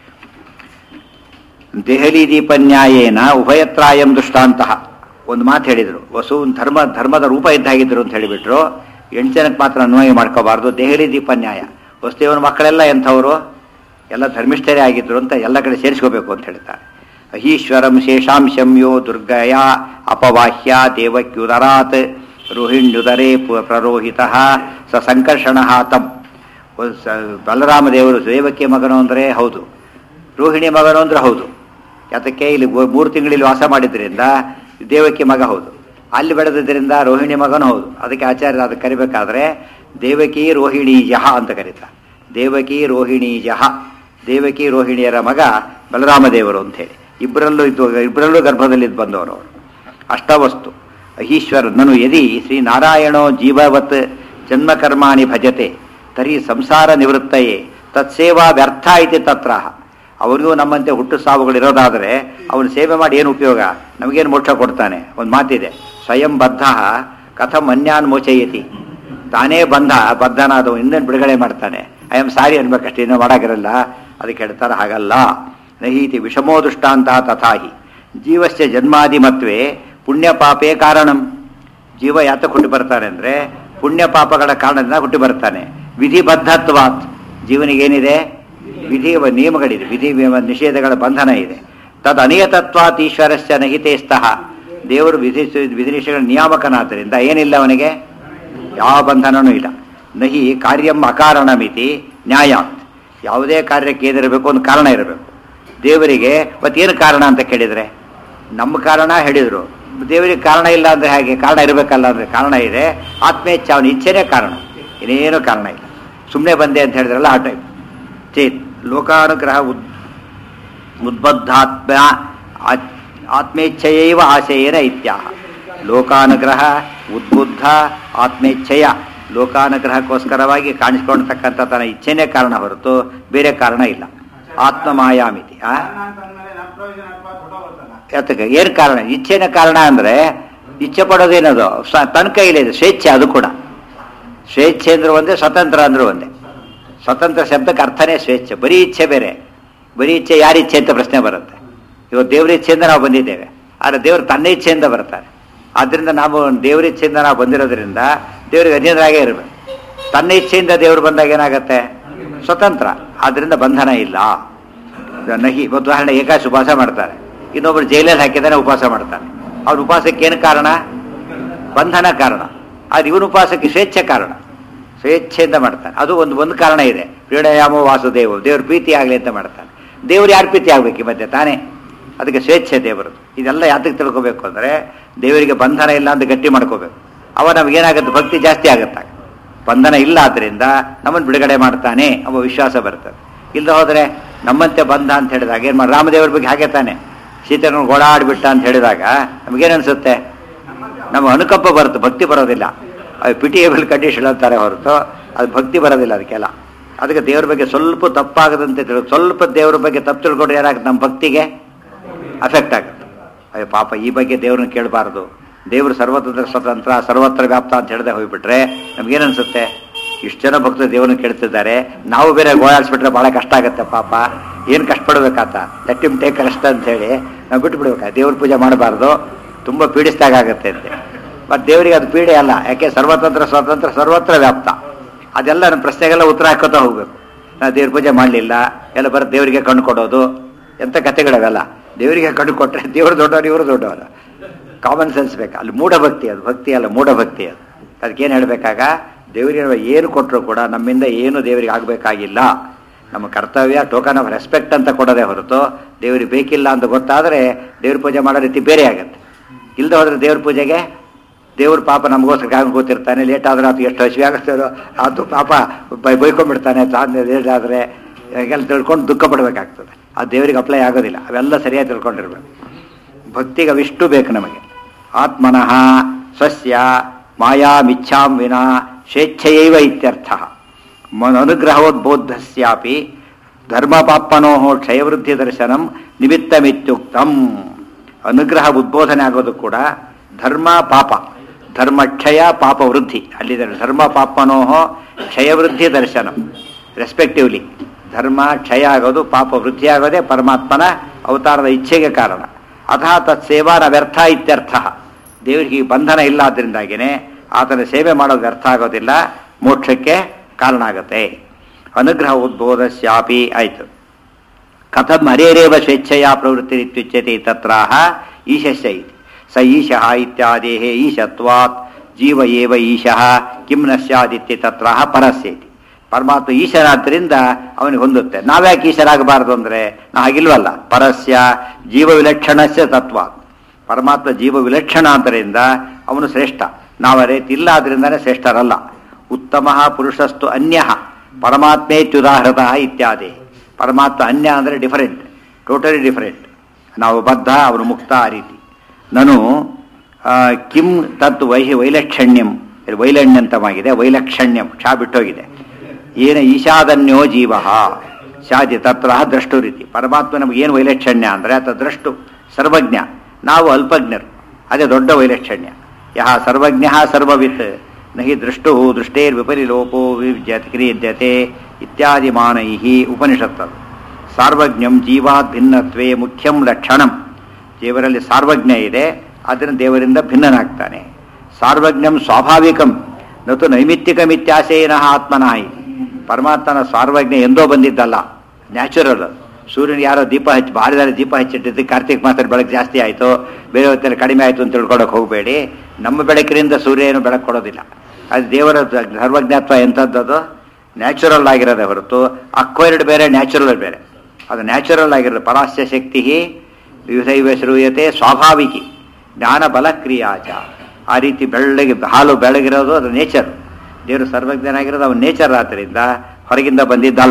ದೆಹಲಿ ದೀಪನ್ಯಾಯೇನ ಉಭಯತ್ರಾಯಂ ದುಷ್ಟಾಂತಹ ಒಂದು ಮಾತು ಹೇಳಿದರು ವಸು ಧರ್ಮ ಧರ್ಮದ ರೂಪ ಇದ್ದಾಗಿದ್ರು ಅಂತ ಹೇಳಿಬಿಟ್ರು ಎಂಟು ಜನಕ್ಕೆ ಮಾತ್ರ ಅನ್ವಯ ಮಾಡ್ಕೋಬಾರ್ದು ದೆಹಲಿ ದೀಪನ್ಯಾಯ ವಸುದೇವನ ಮಕ್ಕಳೆಲ್ಲ ಎಂಥವರು ಎಲ್ಲ ಧರ್ಮಿಷ್ಠರೇ ಆಗಿದ್ರು ಅಂತ ಎಲ್ಲ ಕಡೆ ಸೇರಿಸ್ಕೋಬೇಕು ಅಂತ ಹೇಳ್ತಾರೆ ಅಹೀಶ್ವರಂ ಶೇಷಾಂಶಂ ಯೋ ದುರ್ಗಯ ಅಪವಾಹ್ಯ ದೇವಕ್ಯುದರಾತ್ ರೋಹಿಣ್ಯುದರೇ ಪು- ಪ್ರರೋಹಿತ ಸ ಸಂಕರ್ಷಣ ತಂ ಒಂದು ಸ- ಬಲರಾಮ ದೇವರು ದೇವಕ್ಕೆ ಮಗನು ಅಂದರೆ ಹೌದು ರೋಹಿಣಿ ಮಗನು ಅಂದ್ರೆ ಹೌದು ಯಾತಕ್ಕೆ ಇಲ್ಲಿ ಗೋ- ಮೂರು ತಿಂಗಳಲ್ಲಿ ವಾಸ ಮಾಡಿದ್ರಿಂದ ದೇವಕ್ಕೆ ಮಗ ಹೌದು ಅಲ್ಲಿ ಬೆಳೆದಿದ್ದರಿಂದ ರೋಹಿಣಿ ಮಗನು ಹೌದು ಅದಕ್ಕೆ ಆಚಾರ್ಯ ಅದಕ್ಕೆ ಕರಿಬೇಕಾದ್ರೆ ದೇವಕಿ ರೋಹಿಣಿ ಜಹ ಅಂತ ಕರೀತಾರೆ ದೇವಕಿ ರೋಹಿಣಿ ಜಹ ದೇವಕಿ ರೋಹಿಣಿಯರ ಮಗ ಬಲರಾಮ ದೇವರು ಅಂತ ಹೇಳಿ ಇಬ್ಬರಲ್ಲೂ ಇದ್ದು ಇಬ್ಬರಲ್ಲೂ ಗರ್ಭದಲ್ಲಿ ಇದ್ದು ಬಂದವರು ಅವರು ಅಷ್ಟವಸ್ತು ಅಹೀಶ್ವರ ನನು ಯದಿ ಶ್ರೀ ನಾರಾಯಣೋ ಜೀವವತ್ ಜನ್ಮಕರ್ಮಾಣಿ ಭಜತೆ ತರಿ ಸಂಸಾರ ನಿವೃತ್ತಯೇ ತತ್ಸೇವಾ ವ್ಯರ್ಥ ಇತಿ ತತ್ರ ಅವನಿಗೂ ನಮ್ಮಂತೆ ಹುಟ್ಟು ಸಾವುಗಳಿರೋದಾದರೆ ಅವನು ಸೇವೆ ಮಾಡಿ ಏನು ಉಪಯೋಗ ನಮಗೇನು ಮೋಕ್ಷ ಕೊಡ್ತಾನೆ ಒಂದು ಮಾತಿದೆ ಸ್ವಯಂ ಬದ್ಧ ಕಥಂ ಅನ್ಯಾನ್ ಮೋಚಯತಿ ತಾನೇ ಬಂಧ ಬದ್ಧನಾದವು ಇನ್ನೇನು ಬಿಡುಗಡೆ ಮಾಡ್ತಾನೆ ಐ ಆಮ್ ಸಾರಿ ಅನ್ಬೇಕಷ್ಟೇ ಇನ್ನೂ ಮಾಡೋಕ್ಕಿರಲ್ಲ ಅದಕ್ಕೆ ಹೇಳ್ತಾರೆ ಹಾಗಲ್ಲ ನಹೀತಿ ವಿಷಮೋ ದುಷ್ಟಾಂತ ತಥಾಹಿ ಜೀವಸ್ಯ ಜನ್ಮಾದಿ ಮತ್ವೇ ಪುಣ್ಯ ಪಾಪೇ ಕಾರಣಂ ಜೀವ ಯಾತ ಹುಟ್ಟಿ ಬರ್ತಾನೆ ಅಂದರೆ ಪುಣ್ಯ ಪಾಪಗಳ ಕಾರಣದಿಂದ ಹುಟ್ಟಿ ಬರ್ತಾನೆ ವಿಧಿಬದ್ಧತ್ವಾತ್ ಜೀವನಿಗೇನಿದೆ ವಿಧಿ ನಿಯಮಗಳಿದೆ ವಿಧಿ ನಿಯಮ- ನಿಷೇಧಗಳ ಬಂಧನ ಇದೆ ತದ್ ಅನಿಯತತ್ವಾತ್ ಈಶ್ವರಸ್ಯ ನಹಿತೆ ಸ್ತಃ ದೇವರು ವಿಧಿ ವಿಧಿ ನಿಷೇಧಗಳ ನಿಯಾಮಕನಾದ್ದರಿಂದ ಏನಿಲ್ಲ ಅವನಿಗೆ ಯಾವ ಬಂಧನನೂ ಇಲ್ಲ ನಹಿ ಕಾರ್ಯಂ ಅಕಾರಣಮಿತಿ ನ್ಯಾಯಾತ್ ಯಾವುದೇ ಕಾರ್ಯಕ್ಕೆ ಏನಿರಬೇಕು ಒಂದು ಕಾರಣ ಇರಬೇಕು ದೇವರಿಗೆ ಮತ್ತೇನು ಕಾರಣ ಅಂತ ಕೇಳಿದರೆ ನಮ್ಮ ಕಾರಣ ಹೇಳಿದರು ದೇವರಿಗೆ ಕಾರಣ ಇಲ್ಲ ಅಂದರೆ ಹಾಗೆ ಕಾರಣ ಇರಬೇಕಲ್ಲ ಅಂದರೆ ಕಾರಣ ಇದೆ ಆತ್ಮೇಚ್ಛ ಅವನ ಇಚ್ಛೆನೇ ಕಾರಣ ಇನ್ನೇನು ಕಾರಣ ಇಲ್ಲ ಸುಮ್ಮನೆ ಬಂದೆ ಅಂತ ಹೇಳಿದ್ರಲ್ಲ ಆ ಟೈಪ್ ಚೇತ್ ಲೋಕಾನುಗ್ರಹ ಉದ್ ಉದ್ಬದ್ಧಾತ್ಮ ಆ- ಆತ್ಮೇಚ್ಛೆಯೈವ ಆಶಯೇನ ಇತ್ಯಾಹ ಲೋಕಾನುಗ್ರಹ ಉದ್ಬುದ್ಧ ಆತ್ಮೇಚ್ಛೆಯ ಲೋಕಾನುಗ್ರಹಕ್ಕೋಸ್ಕರವಾಗಿ ಕಾಣಿಸ್ಕೊಳ್ತಕ್ಕಂಥ ತನ್ನ ಇಚ್ಛೆನೇ ಕಾರಣ ಹೊರತು ಬೇರೆ ಕಾರಣ ಇಲ್ಲ ಆತ್ಮ ಮಾಯಾಮಿತಿ ಆ ಯಾತಕ್ಕೆ ಏನು ಕಾರಣ ಇಚ್ಛೆನೇ ಕಾರಣ ಅಂದರೆ ಇಚ್ಛೆ ಪಡೋದೇನದು ಸ ತನ್ನ ಕೈಲಿದೆ ಸ್ವೇಚ್ಛೆ ಅದು ಕೂಡ ಸ್ವೇಚ್ಛೆ ಅಂದ್ರೆ ಒಂದೇ ಸ್ವತಂತ್ರ ಅಂದ್ರೆ ಒಂದೇ ಸ್ವತಂತ್ರ ಶಬ್ದಕ್ಕೆ ಅರ್ಥನೇ ಸ್ವೇಚ್ಛೆ ಬರೀ ಇಚ್ಛೆ ಬೇರೆ ಬರೀ ಇಚ್ಛೆ ಯಾರ ಇಚ್ಛೆ ಅಂತ ಪ್ರಶ್ನೆ ಬರುತ್ತೆ ಇವತ್ತು ದೇವ್ರ ಇಚ್ಛೆಯಿಂದ ನಾವು ಬಂದಿದ್ದೇವೆ ಆದರೆ ದೇವರು ತನ್ನ ಇಚ್ಛೆಯಿಂದ ಬರ್ತಾರೆ ಆದ್ದರಿಂದ ನಾವು ದೇವ್ರ ಇಚ್ಛೆಯಿಂದ ನಾವು ಬಂದಿರೋದ್ರಿಂದ ದೇವರಿಗೆ ಅಧೀನರಾಗೇ ಇರಬೇಕು ತನ್ನ ಇಚ್ಛೆಯಿಂದ ದೇವರು ಬಂದಾಗ ಏನಾಗುತ್ತೆ ಸ್ವತಂತ್ರ ಆದ್ದರಿಂದ ಬಂಧನ ಇಲ್ಲ ನಹಿ ಉದಾಹರಣೆ ಏಕಾಶ ಉಪವಾಸ ಮಾಡ್ತಾರೆ ಇನ್ನೊಬ್ಬರು ಜೈಲಲ್ಲಿ ಹಾಕಿದ್ದಾನೆ ಉಪವಾಸ ಮಾಡ್ತಾನೆ ಅವ್ರ ಉಪವಾಸಕ್ಕೆ ಏನು ಕಾರಣ ಬಂಧನ ಕಾರಣ ಅದು ಇವನ ಉಪವಾಸಕ್ಕೆ ಸ್ವೇಚ್ಛೆ ಕಾರಣ ಸ್ವೇಚ್ಛೆಯಿಂದ ಮಾಡ್ತಾನೆ ಅದು ಒಂದು ಒಂದು ಕಾರಣ ಇದೆ ಕ್ರೀಡಾಯಾಮ ವಾಸುದೇವ ದೇವ್ರ ಪ್ರೀತಿ ಆಗಲಿ ಅಂತ ಮಾಡ್ತಾನೆ ದೇವ್ರು ಯಾರು ಪ್ರೀತಿ ಆಗ್ಬೇಕು ಈ ಮಧ್ಯೆ ತಾನೇ ಅದಕ್ಕೆ ಸ್ವೇಚ್ಛೆ ದೇವರು ಇದೆಲ್ಲ ಯಾತಕ್ಕೆ ತಿಳ್ಕೊಬೇಕು ಅಂದರೆ ದೇವರಿಗೆ ಬಂಧನ ಇಲ್ಲ ಅಂತ ಗಟ್ಟಿ ಮಾಡ್ಕೋಬೇಕು ಅವ ನಮಗೇನಾಗುತ್ತೆ ಭಕ್ತಿ ಜಾಸ್ತಿ ಆಗುತ್ತೆ ಬಂಧನ ಇಲ್ಲ ಆದ್ದರಿಂದ ನಮ್ಮನ್ನು ಬಿಡುಗಡೆ ಮಾಡ್ತಾನೆ ಎಂಬ ವಿಶ್ವಾಸ ಬರ್ತದೆ ಇಲ್ಲ ಹೋದರೆ ನಮ್ಮಂತೆ ಬಂಧ ಅಂತ ಹೇಳಿದಾಗ ಏನು ಮಾಡಿ ರಾಮದೇವರ ಬಗ್ಗೆ ಹಾಗೆ ತಾನೆ ಸೀತೆಯನ್ನು ಓಡಾಡಿಬಿಟ್ಟ ಅಂತ ಹೇಳಿದಾಗ ನಮಗೇನು ಅನಿಸುತ್ತೆ ನಮ್ಮ ಅನುಕಂಪ ಬರುತ್ತೆ ಭಕ್ತಿ ಬರೋದಿಲ್ಲ ಅದು ಪಿಟಿಯಬಲ್ ಕಂಡೀಷನ್ ಅಂತಾರೆ ಹೊರತು ಅದು ಭಕ್ತಿ ಬರೋದಿಲ್ಲ ಅದಕ್ಕೆಲ್ಲ ಅದಕ್ಕೆ ದೇವ್ರ ಬಗ್ಗೆ ಸ್ವಲ್ಪ ತಪ್ಪಾಗದಂತೆ ತಿಳಿ ಸ್ವಲ್ಪ ದೇವ್ರ ಬಗ್ಗೆ ತಪ್ಪು ತಿಳ್ಕೊಂಡ್ರೆ ಏನಾಗುತ್ತೆ ನಮ್ಮ ಭಕ್ತಿಗೆ ಅಫೆಕ್ಟ್ ಆಗುತ್ತೆ ಅಯ್ಯೋ ಪಾಪ ಈ ಬಗ್ಗೆ ದೇವ್ರನ್ನ ಕೇಳಬಾರ್ದು ದೇವರು ಸರ್ವತಂತ್ರ ಸ್ವತಂತ್ರ ಸರ್ವತ್ರ ವ್ಯಾಪ್ತ ಅಂತ ಹೇಳಿದೆ ಹೋಗ್ಬಿಟ್ರೆ ನಮ್ಗೇನು ಅನ್ಸುತ್ತೆ ಇಷ್ಟು ಜನ ಭಕ್ತರು ದೇವ್ರನ್ನ ಕೇಳ್ತಿದ್ದಾರೆ ನಾವು ಬೇರೆ ಗೋಳಾಡ್ಸ್ಬಿಟ್ರೆ ಭಾಳ ಕಷ್ಟ ಆಗುತ್ತೆ ಪಾಪ ಏನು ಕಷ್ಟಪಡ್ಬೇಕಾತ ತಟ್ಟಿಮ್ ಟೇಕ್ ಕಷ್ಟ ಅಂತ ಹೇಳಿ ನಾವು ಬಿಟ್ಟು ಬಿಡ್ಬೇಕಾ ದೇವ್ರ ಪೂಜೆ ಮಾಡಬಾರ್ದು ತುಂಬ ಪೀಡಿಸಿದಾಗ ಆಗುತ್ತೆ ಅಂತೆ ಮತ್ತು ದೇವರಿಗೆ ಅದು ಪೀಡೆ ಅಲ್ಲ ಯಾಕೆ ಸರ್ವತಂತ್ರ ಸ್ವತಂತ್ರ ಸರ್ವತ್ರ ವ್ಯಾಪ್ತ ಅದೆಲ್ಲ ನನ್ನ ಪ್ರಶ್ನೆಗೆಲ್ಲ ಉತ್ತರ ಹಾಕೋತಾ ಹೋಗ್ಬೇಕು ನಾವು ದೇವ್ರ ಪೂಜೆ ಮಾಡಲಿಲ್ಲ ಎಲ್ಲ ಬರೋ ದೇವರಿಗೆ ಕಣ್ಣು ಕೊಡೋದು ಎಂಥ ಕಥೆಗಳವೆಲ್ಲ ದೇವರಿಗೆ ಕಣ್ಣು ಕೊಟ್ಟರೆ ದೇವರು ದೊಡ್ಡವರು ಇವರು ದೊಡ್ಡವರು ಕಾಮನ್ ಸೆನ್ಸ್ ಬೇಕು ಅಲ್ಲಿ ಮೂಢಭಕ್ತಿ ಅದು ಭಕ್ತಿ ಅಲ್ಲ ಮೂಢಭಕ್ತಿ ಅದು ಅದಕ್ಕೇನು ಹೇಳಬೇಕಾಗ ದೇವರಿಗೆ ನಾವು ಏನು ಕೊಟ್ಟರು ಕೂಡ ನಮ್ಮಿಂದ ಏನು ದೇವರಿಗೆ ಆಗಬೇಕಾಗಿಲ್ಲ ನಮ್ಮ ಕರ್ತವ್ಯ ಟೋಕನ್ ಆಫ್ ರೆಸ್ಪೆಕ್ಟ್ ಅಂತ ಕೊಡೋದೇ ಹೊರತು ದೇವರಿಗೆ ಬೇಕಿಲ್ಲ ಅಂತ ಗೊತ್ತಾದರೆ ದೇವ್ರ ಪೂಜೆ ಮಾಡೋ ರೀತಿ ಬೇರೆ ಆಗುತ್ತೆ ಇಲ್ಲದೆ ಹೋದ್ರೆ ದೇವ್ರ ಪೂಜೆಗೆ ದೇವ್ರ ಪಾಪ ನಮಗೋಸ್ಕರ ಕಾಯಂ ಕೂತಿರ್ತಾನೆ ಲೇಟ್ ಆದ್ರೆ ಅದು ಎಷ್ಟು ಹಸಿವೆ ಆಗುತ್ತೋ ಅದು ಪಾಪ ಬೈ ಬೈಕೊಂಡ್ಬಿಡ್ತಾನೆ ತಾನು ಲೇಟ್ ಆದರೆ ಹೀಗೆಲ್ಲ ತಿಳ್ಕೊಂಡು ದುಃಖ ಪಡಬೇಕಾಗ್ತದೆ ಅದು ದೇವರಿಗೆ ಅಪ್ಲೈ ಆಗೋದಿಲ್ಲ ಅವೆಲ್ಲ ಸರಿಯಾಗಿ ತಿಳ್ಕೊಂಡಿರ್ಬೇಕು ಭಕ್ತಿಗೆ ಅವಿಷ್ಟು ಬೇಕು ನಮಗೆ ಆತ್ಮನಃ ಸ್ವಸ್ಯ ಮಾಯಾಮಿಚ್ಛಾಂ ವಿನಾ ಸ್ವೇಚ್ಛೆಯೈವ ಇತ್ಯರ್ಥ ಅನುಗ್ರಹೋದ್ಬೋಧಸ್ಯಾಪಿ ಧರ್ಮಪಾಪನೋ ಕ್ಷಯವೃದ್ಧಿ ದರ್ಶನಂ ನಿಮಿತ್ತಮಿತ್ಯುಕ್ತಂ ಅನುಗ್ರಹ ಉದ್ಬೋಧನೆ ಆಗೋದು ಕೂಡ ಧರ್ಮ ಪಾಪ ಧರ್ಮಕ್ಷಯ ಪಾಪ ವೃದ್ಧಿ ಅಲ್ಲಿದೆ ಧರ್ಮ ಪಾಪನೋ ಕ್ಷಯವೃದ್ಧಿ ದರ್ಶನಂ ರೆಸ್ಪೆಕ್ಟಿವ್ಲಿ ಧರ್ಮ ಕ್ಷಯ ಆಗೋದು ಪಾಪ ವೃದ್ಧಿ ಆಗೋದೇ ಪರಮಾತ್ಮನ ಅವತಾರದ ಇಚ್ಛೆಗೆ ಕಾರಣ ಅಥವಾ ತತ್ಸೇವಾ ನ ವ್ಯರ್ಥ ಇತ್ಯರ್ಥ ದೇವರಿಗೆ ಈ ಬಂಧನ ಇಲ್ಲ ಆದ್ದರಿಂದಾಗಿನೇ ಆತನ ಸೇವೆ ಮಾಡೋದು ವ್ಯರ್ಥ ಆಗೋದಿಲ್ಲ ಮೋಕ್ಷಕ್ಕೆ ಕಾರಣ ಆಗುತ್ತೆ ಅನುಗ್ರಹ ಉದ್ಬೋಧಸ್ಯಾಪಿ ಆಯಿತು ಕಥಂ ಹರೇರೇವ ಸ್ವೇಚ್ಛೆಯ ಪ್ರವೃತ್ತಿರಿತ್ಯುಚ್ಯತೆ ತತ್ರಾಹ ಈಶಸ್ಯ ಇತಿ ಸ ಈಶಃ ಇತ್ಯಾದೇಹ ಈಶತ್ವಾತ್ ಜೀವ ಏವ ಈಶಃ ಕಿಂ ನ ಸ್ಯಾದಿತ್ಯ ತತ್ರಾಹ ಪರಸ್ಯ ಇತಿ ಪರಮಾತ್ಮ ಈಶನಾದ್ದರಿಂದ ಅವನಿಗೆ ಹೊಂದುತ್ತೆ ನಾವ್ಯಾಕೆ ಈಶರಾಗಬಾರದು ಅಂದರೆ ನಾ ಹಾಗಿಲ್ವಲ್ಲ ಪರಸ್ಯ ಜೀವ ವಿಲಕ್ಷಣಸ್ಯ ತತ್ವಾತ್ ಪರಮಾತ್ಮ ಜೀವ ವಿಲಕ್ಷಣ ಆದ್ದರಿಂದ ಅವನು ಶ್ರೇಷ್ಠ ನಾವು ರೀತಿ ಇಲ್ಲ ಆದ್ರಿಂದನೇ ಶ್ರೇಷ್ಠರಲ್ಲ ಉತ್ತಮ ಪುರುಷಸ್ತು ಅನ್ಯ ಪರಮಾತ್ಮೇತ್ಯುದಾಹೃತ ಇತ್ಯಾದಿ ಪರಮಾತ್ಮ ಅನ್ಯ ಅಂದರೆ ಡಿಫರೆಂಟ್ ಟೋಟಲಿ ಡಿಫರೆಂಟ್ ನಾವು ಬದ್ಧ ಅವನು ಮುಕ್ತ ಆ ರೀತಿ ನಾನು ಆ, ಕಿಂ ತತ್ ವೈ ವೈಲಕ್ಷಣ್ಯಂ ಇದು ವೈಲಣ್ಯಂತವಾಗಿದೆ ವೈಲಕ್ಷಣ್ಯಂ ಕ್ಷಾ ಬಿಟ್ಟೋಗಿದೆ ಏನ ಈಶಾದನ್ಯೋ ಜೀವ ಶಾದಿ ತತ್ರ ದ್ರಷ್ಟು ರೀತಿ ಪರಮಾತ್ಮ ನಮಗೇನು ವೈಲಕ್ಷಣ್ಯ ಅಂದರೆ ಆತ ದ್ರಷ್ಟು ಸರ್ವಜ್ಞ ನಾವು ಅಲ್ಪಜ್ಞರು ಅದೇ ದೊಡ್ಡ ವೈಲಕ್ಷಣ್ಯ ಯಹ ಸರ್ವಜ್ಞ ಸರ್ವವಿತ್ ನಹಿ ದೃಷ್ಟು ದೃಷ್ಟೇರ್ ವಿಪರಿಲೋಪೋ ವಿವಿದ್ಯತೆ ಕ್ರಿಯದ್ಯತೆ ಇತ್ಯಾದಿ ಮಾನೈ ಉಪನಿಷತ್ತದು ಸಾರ್ವಜ್ಞಂ ಜೀವಾತ್ ಭಿನ್ನತ್ವೇ ಮುಖ್ಯಂ ಲಕ್ಷಣಂ ದೇವರಲ್ಲಿ ಸಾರ್ವಜ್ಞ ಇದೆ ಆದ್ದರಿಂದ ದೇವರಿಂದ ಭಿನ್ನನಾಗ್ತಾನೆ ಸಾರ್ವಜ್ಞಂ ಸ್ವಾಭಾವಿಕಂ ನತು ನೈಮಿತ್ತಿಕಮಿತ್ಯಾಸೇನ ಆತ್ಮನಃ ಇತಿ ಪರಮಾತ್ಮನ ಸಾರ್ವಜ್ಞ ಎಂದೋ ಬಂದಿದ್ದಲ್ಲ ನ್ಯಾಚುರಲ್ ಸೂರ್ಯನ ಯಾರೋ ದೀಪ ಹಚ್ಚಿ ಬಾರಿದಾರೆ ದೀಪ ಹಚ್ಚಿಟ್ಟಿದ್ದು ಕಾರ್ತಿಕ್ ಮಾತ್ರ ಬೆಳಕು ಜಾಸ್ತಿ ಆಯಿತು ಬೇರೆ ಹೊತ್ತಲ್ಲಿ ಕಡಿಮೆ ಆಯಿತು ಅಂತ ತಿಳ್ಕೊಳಕ್ಕೆ ಹೋಗಬೇಡಿ ನಮ್ಮ ಬೆಳಕಿನಿಂದ ಸೂರ್ಯ ಏನು ಬೆಳಕು ಕೊಡೋದಿಲ್ಲ ಅದು ದೇವರ ಸರ್ವಜ್ಞತ್ವ ಎಂಥದ್ದದು ನ್ಯಾಚುರಲ್ ಆಗಿರೋದೇ ಹೊರತು ಅಕ್ವೈರ್ಡ್ ಬೇರೆ ನ್ಯಾಚುರಲ್ ಬೇರೆ ಅದು ನ್ಯಾಚುರಲ್ ಆಗಿರೋದು ಪರಾಸ್ಯ ಶಕ್ತಿ ವಿಧೈವ ಶ್ರೂಯತೆ ಸ್ವಾಭಾವಿಕಿ ಜ್ಞಾನ ಬಲ ಕ್ರಿಯಾಚ ಆ ರೀತಿ ಬೆಳ್ಳಗೆ ಹಾಲು ಬೆಳಗಿರೋದು ಅದು ನೇಚರ್ ದೇವರು ಸರ್ವಜ್ಞನಾಗಿರೋದು ಅವನ ನೇಚರ್ ಆದ್ದರಿಂದ ಹೊರಗಿಂದ ಬಂದಿದ್ದಲ್ಲ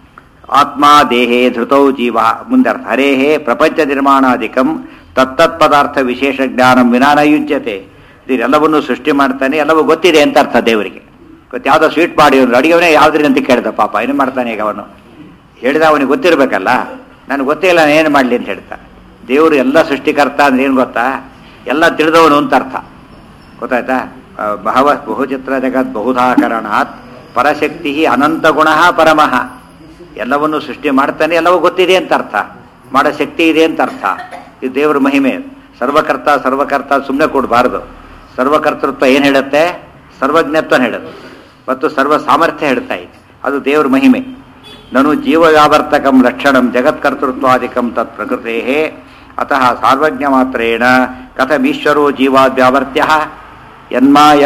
ಆತ್ಮ ದೇಹೇ ಧೃತೌ ಜೀವ ಮುಂದರ್ಥ ಹರೇಹೇ ಪ್ರಪಂಚ ನಿರ್ಮಾಣಾಧಿಕಂ ತತ್ತತ್ ಪದಾರ್ಥ ವಿಶೇಷ ಜ್ಞಾನಂ ವಿನಾನ ಯುಜ್ಯತೆ ಇದೆಲ್ಲವನ್ನು ಸೃಷ್ಟಿ ಮಾಡ್ತಾನೆ ಎಲ್ಲವೂ ಗೊತ್ತಿದೆ ಅಂತ ಅರ್ಥ ದೇವರಿಗೆ ಗೊತ್ತು ಯಾವುದೋ ಸ್ವೀಟ್ ಮಾಡಿ ಒಂದು ಅಡಿಗೆವನೇ ಯಾವ್ದ್ರಿ ಅಂತ ಕೇಳ್ದ ಪಾಪ ಏನು ಮಾಡ್ತಾನೆ ಈಗ ಅವನು ಹೇಳಿದ ಅವನಿಗೆ ಗೊತ್ತಿರಬೇಕಲ್ಲ ನನಗೆ ಗೊತ್ತೇ ಇಲ್ಲ ನಾನು ಏನು ಮಾಡಲಿ ಅಂತ ಹೇಳ್ತಾನೆ ದೇವರು ಎಲ್ಲ ಸೃಷ್ಟಿಕರ್ತ ಅಂದ್ರೆ ಏನು ಗೊತ್ತಾ ಎಲ್ಲ ತಿಳಿದವನು ಅಂತ ಅರ್ಥ ಗೊತ್ತಾಯ್ತಾ ಆ, ಬಹವ ಬಹುಚಿತ್ರ ಜಗತ್ ಬಹುಧಾಕರಣಾತ್ ಪರಶಕ್ತಿ ಅನಂತ ಗುಣ ಪರಮಃ ಎಲ್ಲವನ್ನು ಸೃಷ್ಟಿ ಮಾಡ್ತಾನೆ ಎಲ್ಲವೂ ಗೊತ್ತಿದೆ ಅಂತ ಅರ್ಥ ಮಾಡೋ ಶಕ್ತಿ ಇದೆ ಅಂತ ಅರ್ಥ ಇದು ದೇವರ ಮಹಿಮೆ ಸರ್ವಕರ್ತ ಸರ್ವಕರ್ತ ಸುಮ್ಮನೆ ಕೊಡಬಾರ್ದು ಸರ್ವಕರ್ತೃತ್ವ ಏನು ಹೇಳುತ್ತೆ ಸರ್ವಜ್ಞತ್ವ ಹೇಳುತ್ತೆ ಮತ್ತು ಸರ್ವ ಸಾಮರ್ಥ್ಯ ಹೇಳ್ತಾ ಇದೆ ಅದು ದೇವರ ಮಹಿಮೆ ನನು ಜೀವವ್ಯಾವರ್ತಕಂ ಲಕ್ಷಣಂ ಜಗತ್ಕರ್ತೃತ್ವಾದಿಕಂ ತತ್ ಪ್ರಕೃತೆ ಅತಃ ಸಾರ್ವಜ್ಞ ಮಾತ್ರೇಣ ಕಥಮೀಶ್ವರೋ ಜೀವಾದ್ಯಾವರ್ತ್ಯ ಯನ್ಮಾಯ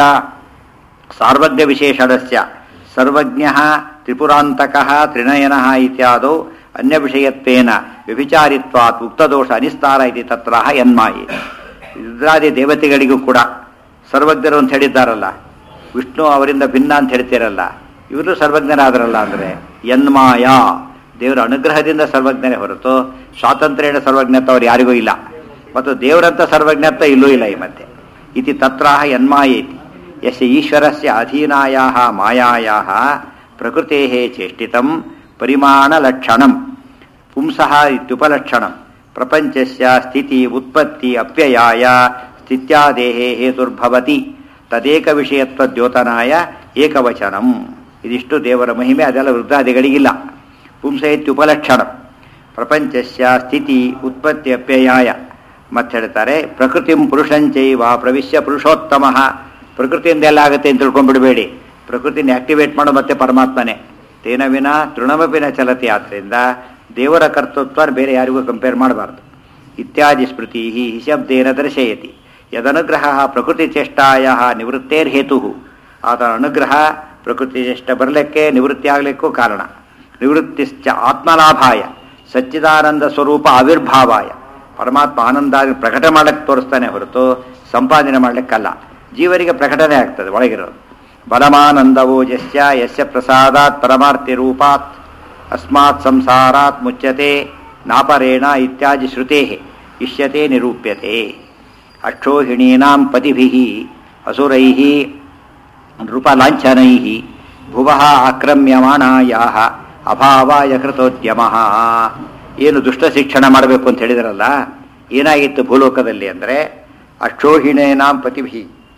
ಸಾರ್ವಜ್ಞ ವಿಶೇಷಣಸ್ಯ ಸರ್ವಜ್ಞ ತ್ರಿಪುರಾಂತಕ ತ್ರಿನಯನ ಇತ್ಯಾದೌ ಅನ್ಯ ವಿಷಯತ್ವೇನ ವ್ಯಭಿಚಾರಿತ್ವಾತ್ ಉಕ್ತದೋಷ ಅನಿಸ್ತಾರ ಇತಿ ತತ್ರ ಯನ್ಮಾಯಿ ರುದ್ರಾದಿ ದೇವತೆಗಳಿಗೂ ಕೂಡ ಸರ್ವಜ್ಞರು ಅಂತ ಹೇಳಿದ್ದಾರಲ್ಲ ವಿಷ್ಣು ಅವರಿಂದ ಭಿನ್ನ ಅಂತ ಹೇಳ್ತೀರಲ್ಲ ಇವರು ಸರ್ವಜ್ಞರಾದ್ರಲ್ಲ ಅಂದರೆ ಯನ್ಮಾಯ ದೇವರ ಅನುಗ್ರಹದಿಂದ ಸರ್ವಜ್ಞರೇ ಹೊರತು ಸ್ವಾತಂತ್ರ್ಯನ ಸರ್ವಜ್ಞತ್ವ ಅವ್ರು ಯಾರಿಗೂ ಇಲ್ಲ ಮತ್ತು ದೇವರಂತ ಸರ್ವಜ್ಞತ್ವ ಇಲ್ಲೂ ಇಲ್ಲ ಈ ಮಧ್ಯೆ ಇತಿ ತತ್ರಾಹ ಯನ್ಮಾಯೇತಿ ಯಸ್ಯ ಈಶ್ವರಸ್ಯ ಅಧೀನಾಯ ಮಾಯಾಯ ಪ್ರಕೃತೆ ಚೇಷ್ಟಿತಂ ಪರಿಮಾಣಲಕ್ಷಣಂ ಪುಂಸಃ ಇತ್ಯುಪಲಕ್ಷಣಂ ಪ್ರಪಂಚಸ್ಯ ಸ್ಥಿತಿ ಉತ್ಪತ್ತಿ ಅಪ್ಯಯಾಯ ಸ್ಥಿತ್ಯಾದೇಹೇ ಹೇತುರ್ಭವತಿ ತದೇಕ ವಿಷಯತ್ವ ದ್ಯೋತನಾಯ ಏಕವಚನಂ ಇದಿಷ್ಟು ದೇವರ ಮಹಿಮೆ ಅದೆಲ್ಲ ವೃದ್ಧಾದಿಗಳಿಗಿಲ್ಲ ಪುಂಸ ಇತ್ಯುಪಲಕ್ಷಣಂ ಪ್ರಪಂಚಸ್ಯ ಸ್ಥಿತಿ ಉತ್ಪತ್ತಿ ಅಪ್ಯಯಾಯ ಮತ್ತೆ ಹೇಳ್ತಾರೆ ಪ್ರಕೃತಿಂ ಪುರುಷಂಚೈವ ಪ್ರವಿಶ್ಯ ಪುರುಷೋತ್ತಮ ಪ್ರಕೃತಿಯಿಂದ ಎಲ್ಲ ಆಗುತ್ತೆ ಅಂತ ತಿಳ್ಕೊಂಡ್ಬಿಡಬೇಡಿ ಪ್ರಕೃತಿನ ಆಕ್ಟಿವೇಟ್ ಮಾಡೋ ಮತ್ತೆ ಪರಮಾತ್ಮನೇ ತೇನ ವಿನ ತೃಣಮಪಿನ ಚಲತಿ ಆದ್ರಿಂದ ದೇವರ ಕರ್ತೃತ್ವ ಬೇರೆ ಯಾರಿಗೂ ಕಂಪೇರ್ ಮಾಡಬಾರ್ದು ಇತ್ಯಾದಿ ಸ್ಮೃತಿ ಹಿಶಬ್ದೇನ ದರ್ಶಯತಿ ಯದನುಗ್ರಹ ಪ್ರಕೃತಿ ಚೇಷ್ಟಾಯ ನಿವೃತ್ತೇರ್ಹೇತು ಆತನ ಅನುಗ್ರಹ ಪ್ರಕೃತಿ ಚೇಷ್ಟ ಬರಲಿಕ್ಕೆ ನಿವೃತ್ತಿ ಆಗಲಿಕ್ಕೂ ಕಾರಣ ನಿವೃತ್ತಿಶ್ಚ ಆತ್ಮಲಾಭಾಯ ಸಚ್ಚಿದಾನಂದ ಸ್ವರೂಪ ಆವಿರ್ಭಾವಾಯ ಪರಮಾತ್ಮ ಆನಂದ ಪ್ರಕಟ ಮಾಡಕ್ಕೆ ತೋರಿಸ್ತಾನೆ ಹೊರತು ಸಂಪಾದನೆ ಮಾಡಲಿಕ್ಕಲ್ಲ ಜೀವರಿಗೆ ಪ್ರಕಟನೆ ಆಗ್ತದೆ ಒಳಗಿರೋದು ಬಲಮಾನಂದವೋಜಸ್ಯ ಯಸ್ಯ ಪ್ರಸಾದಾತ್ ಪರಮಾರ್ಥಿ ರೂಪಾತ್ ಅಸ್ಮಾತ್ ಸಂಸಾರಾತ್ ಮುಚ್ಯತೆ ನಾಪರೇಣ ಇತ್ಯಾದಿ ಶ್ರುತೆ ಇಷ್ಯತೆ ನಿರೂಪ್ಯತೆ ಅಕ್ಷೋಹಿಣೀನಾಂ ಪತಿಭಿಃ ಅಸುರೈಃ ನೃಪಲಾಂಛನೈಃ ಭುವಃ ಆಕ್ರಮ್ಯಮಾಣಾಯಾಹ ಅಭಾವಾಯ ಕೃತೋದ್ಯಮಃ ಏನು ದುಷ್ಟ ಶಿಕ್ಷಣ ಮಾಡಬೇಕು ಅಂತ ಹೇಳಿದ್ರಲ್ಲ ಏನಾಗಿತ್ತು ಭೂಲೋಕದಲ್ಲಿ ಅಂದರೆ ಅಕ್ಷೋಹಿಣೇನಾಂ ಪತಿಭಿ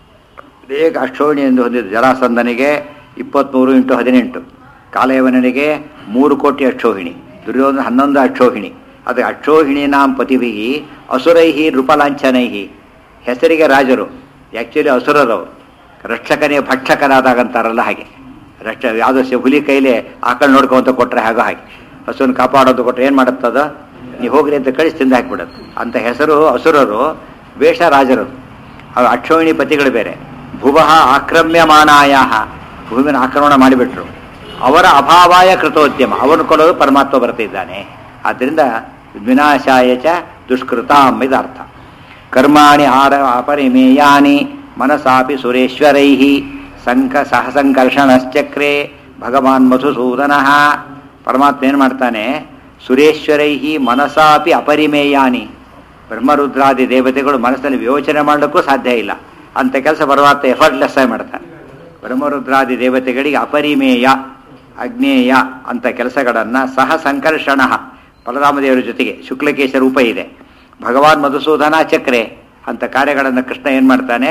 ಬೇಗ ಅಕ್ಷೋಹಿಣಿ ಎಂದು ಹೊಂದಿದ್ದು ಜರಾಸಂದನಿಗೆ ಇಪ್ಪತ್ತ್ಮೂರು ಇಂಟು ಹದಿನೆಂಟು ಕಾಲಯವನಿಗೆ ಮೂರು ಕೋಟಿ ಅಕ್ಷೋಹಿಣಿ ದುರ್ಯೋಧನ ಹನ್ನೊಂದು ಅಕ್ಷೋಹಿಣಿ ಅದು ಅಕ್ಷೋಹಿಣೀನಾಂ ಪತಿಭಿ ಅಸುರೈಹಿ ನೃಪಲಾಂಛನೈಹಿ ಹೆಸರಿಗೆ ರಾಜರು ಆ್ಯಕ್ಚುಲಿ ಅಸುರರವರು ರಕ್ಷಕನೇ ಭಕ್ಷಕನಾದಾಗಂತಾರಲ್ಲ ಹಾಗೆ ರಕ್ಷ ಯಾವುದೋ ಸ- ಹುಲಿ ಕೈಲಿ ಆಕಳು ನೋಡ್ಕೊಂತ ಕೊಟ್ಟರೆ ಹಾಗೋ ಹಾಗೆ ಹಸುವನ್ನು ಕಾಪಾಡೋದು ಕೊಟ್ಟರೆ ಏನು ಮಾಡುತ್ತದ ನೀವು ಹೋಗ್ರಿ ಅಂತ ಕಳಿಸಿ ತಿಂದು ಹಾಕ್ಬಿಡೋದು ಅಂತ ಹೆಸರು ಅಸುರರು ವೇಷ ರಾಜರು ಅವು ಅಕ್ಷೋಹಿಣಿ ಪತಿಗಳು ಬೇರೆ ಭುವಃ ಆಕ್ರಮ್ಯಮಾನಾಯ ಭೂಮಿನ ಆಕ್ರಮಣ ಮಾಡಿಬಿಟ್ರು ಅವರ ಅಭಾವಾಯ ಕೃತೋದ್ಯಮ ಅವನು ಕೊಡೋದು ಪರಮಾತ್ಮ ಬರ್ತಿದ್ದಾನೆ ಆದ್ದರಿಂದ ವಿನಾಶಾಯ ಚ ದುಷ್ಕೃತಾಂ ಇದರ್ಥ ಕರ್ಮಾಣಿ ಆರ ಅಪರಿಮೇಯಾನಿ ಮನಸಾಪಿ ಸುರೇಶ್ವರೈ ಸಂಕ ಸಹಸಂಕರ್ಷಣಶ್ಚಕ್ರೆ ಭಗವಾನ್ ಮಧುಸೂದನ ಪರಮಾತ್ಮ ಏನು ಮಾಡ್ತಾನೆ ಸುರೇಶ್ವರೈ ಮನಸಾಪಿ ಅಪರಿಮೇಯಾನಿ ಬ್ರಹ್ಮರುದ್ರಾದಿ ದೇವತೆಗಳು ಮನಸ್ಸಲ್ಲಿ ಯೋಚನೆ ಮಾಡಲಿಕ್ಕೂ ಸಾಧ್ಯ ಇಲ್ಲ ಅಂಥ ಕೆಲಸ ಪರಮಾತ್ಮ ಎಫರ್ಟ್ಲೆಸ್ ಆಗಿ ಮಾಡ್ತಾನೆ ಬ್ರಹ್ಮರುದ್ರಾದಿ ದೇವತೆಗಳಿಗೆ ಅಪರಿಮೇಯ ಅಜ್ಞೇಯ ಅಂತ ಕೆಲಸಗಳನ್ನು ಸಹ ಸಂಕರ್ಷಣ ಬಲರಾಮದೇವರ ಜೊತೆಗೆ ಶುಕ್ಲಕೇಶ ರೂಪ ಇದೆ ಭಗವಾನ್ ಮಧುಸೂದನ ಚಕ್ರೆ ಅಂತ ಕಾರ್ಯಗಳನ್ನು ಕೃಷ್ಣ ಏನು ಮಾಡ್ತಾನೆ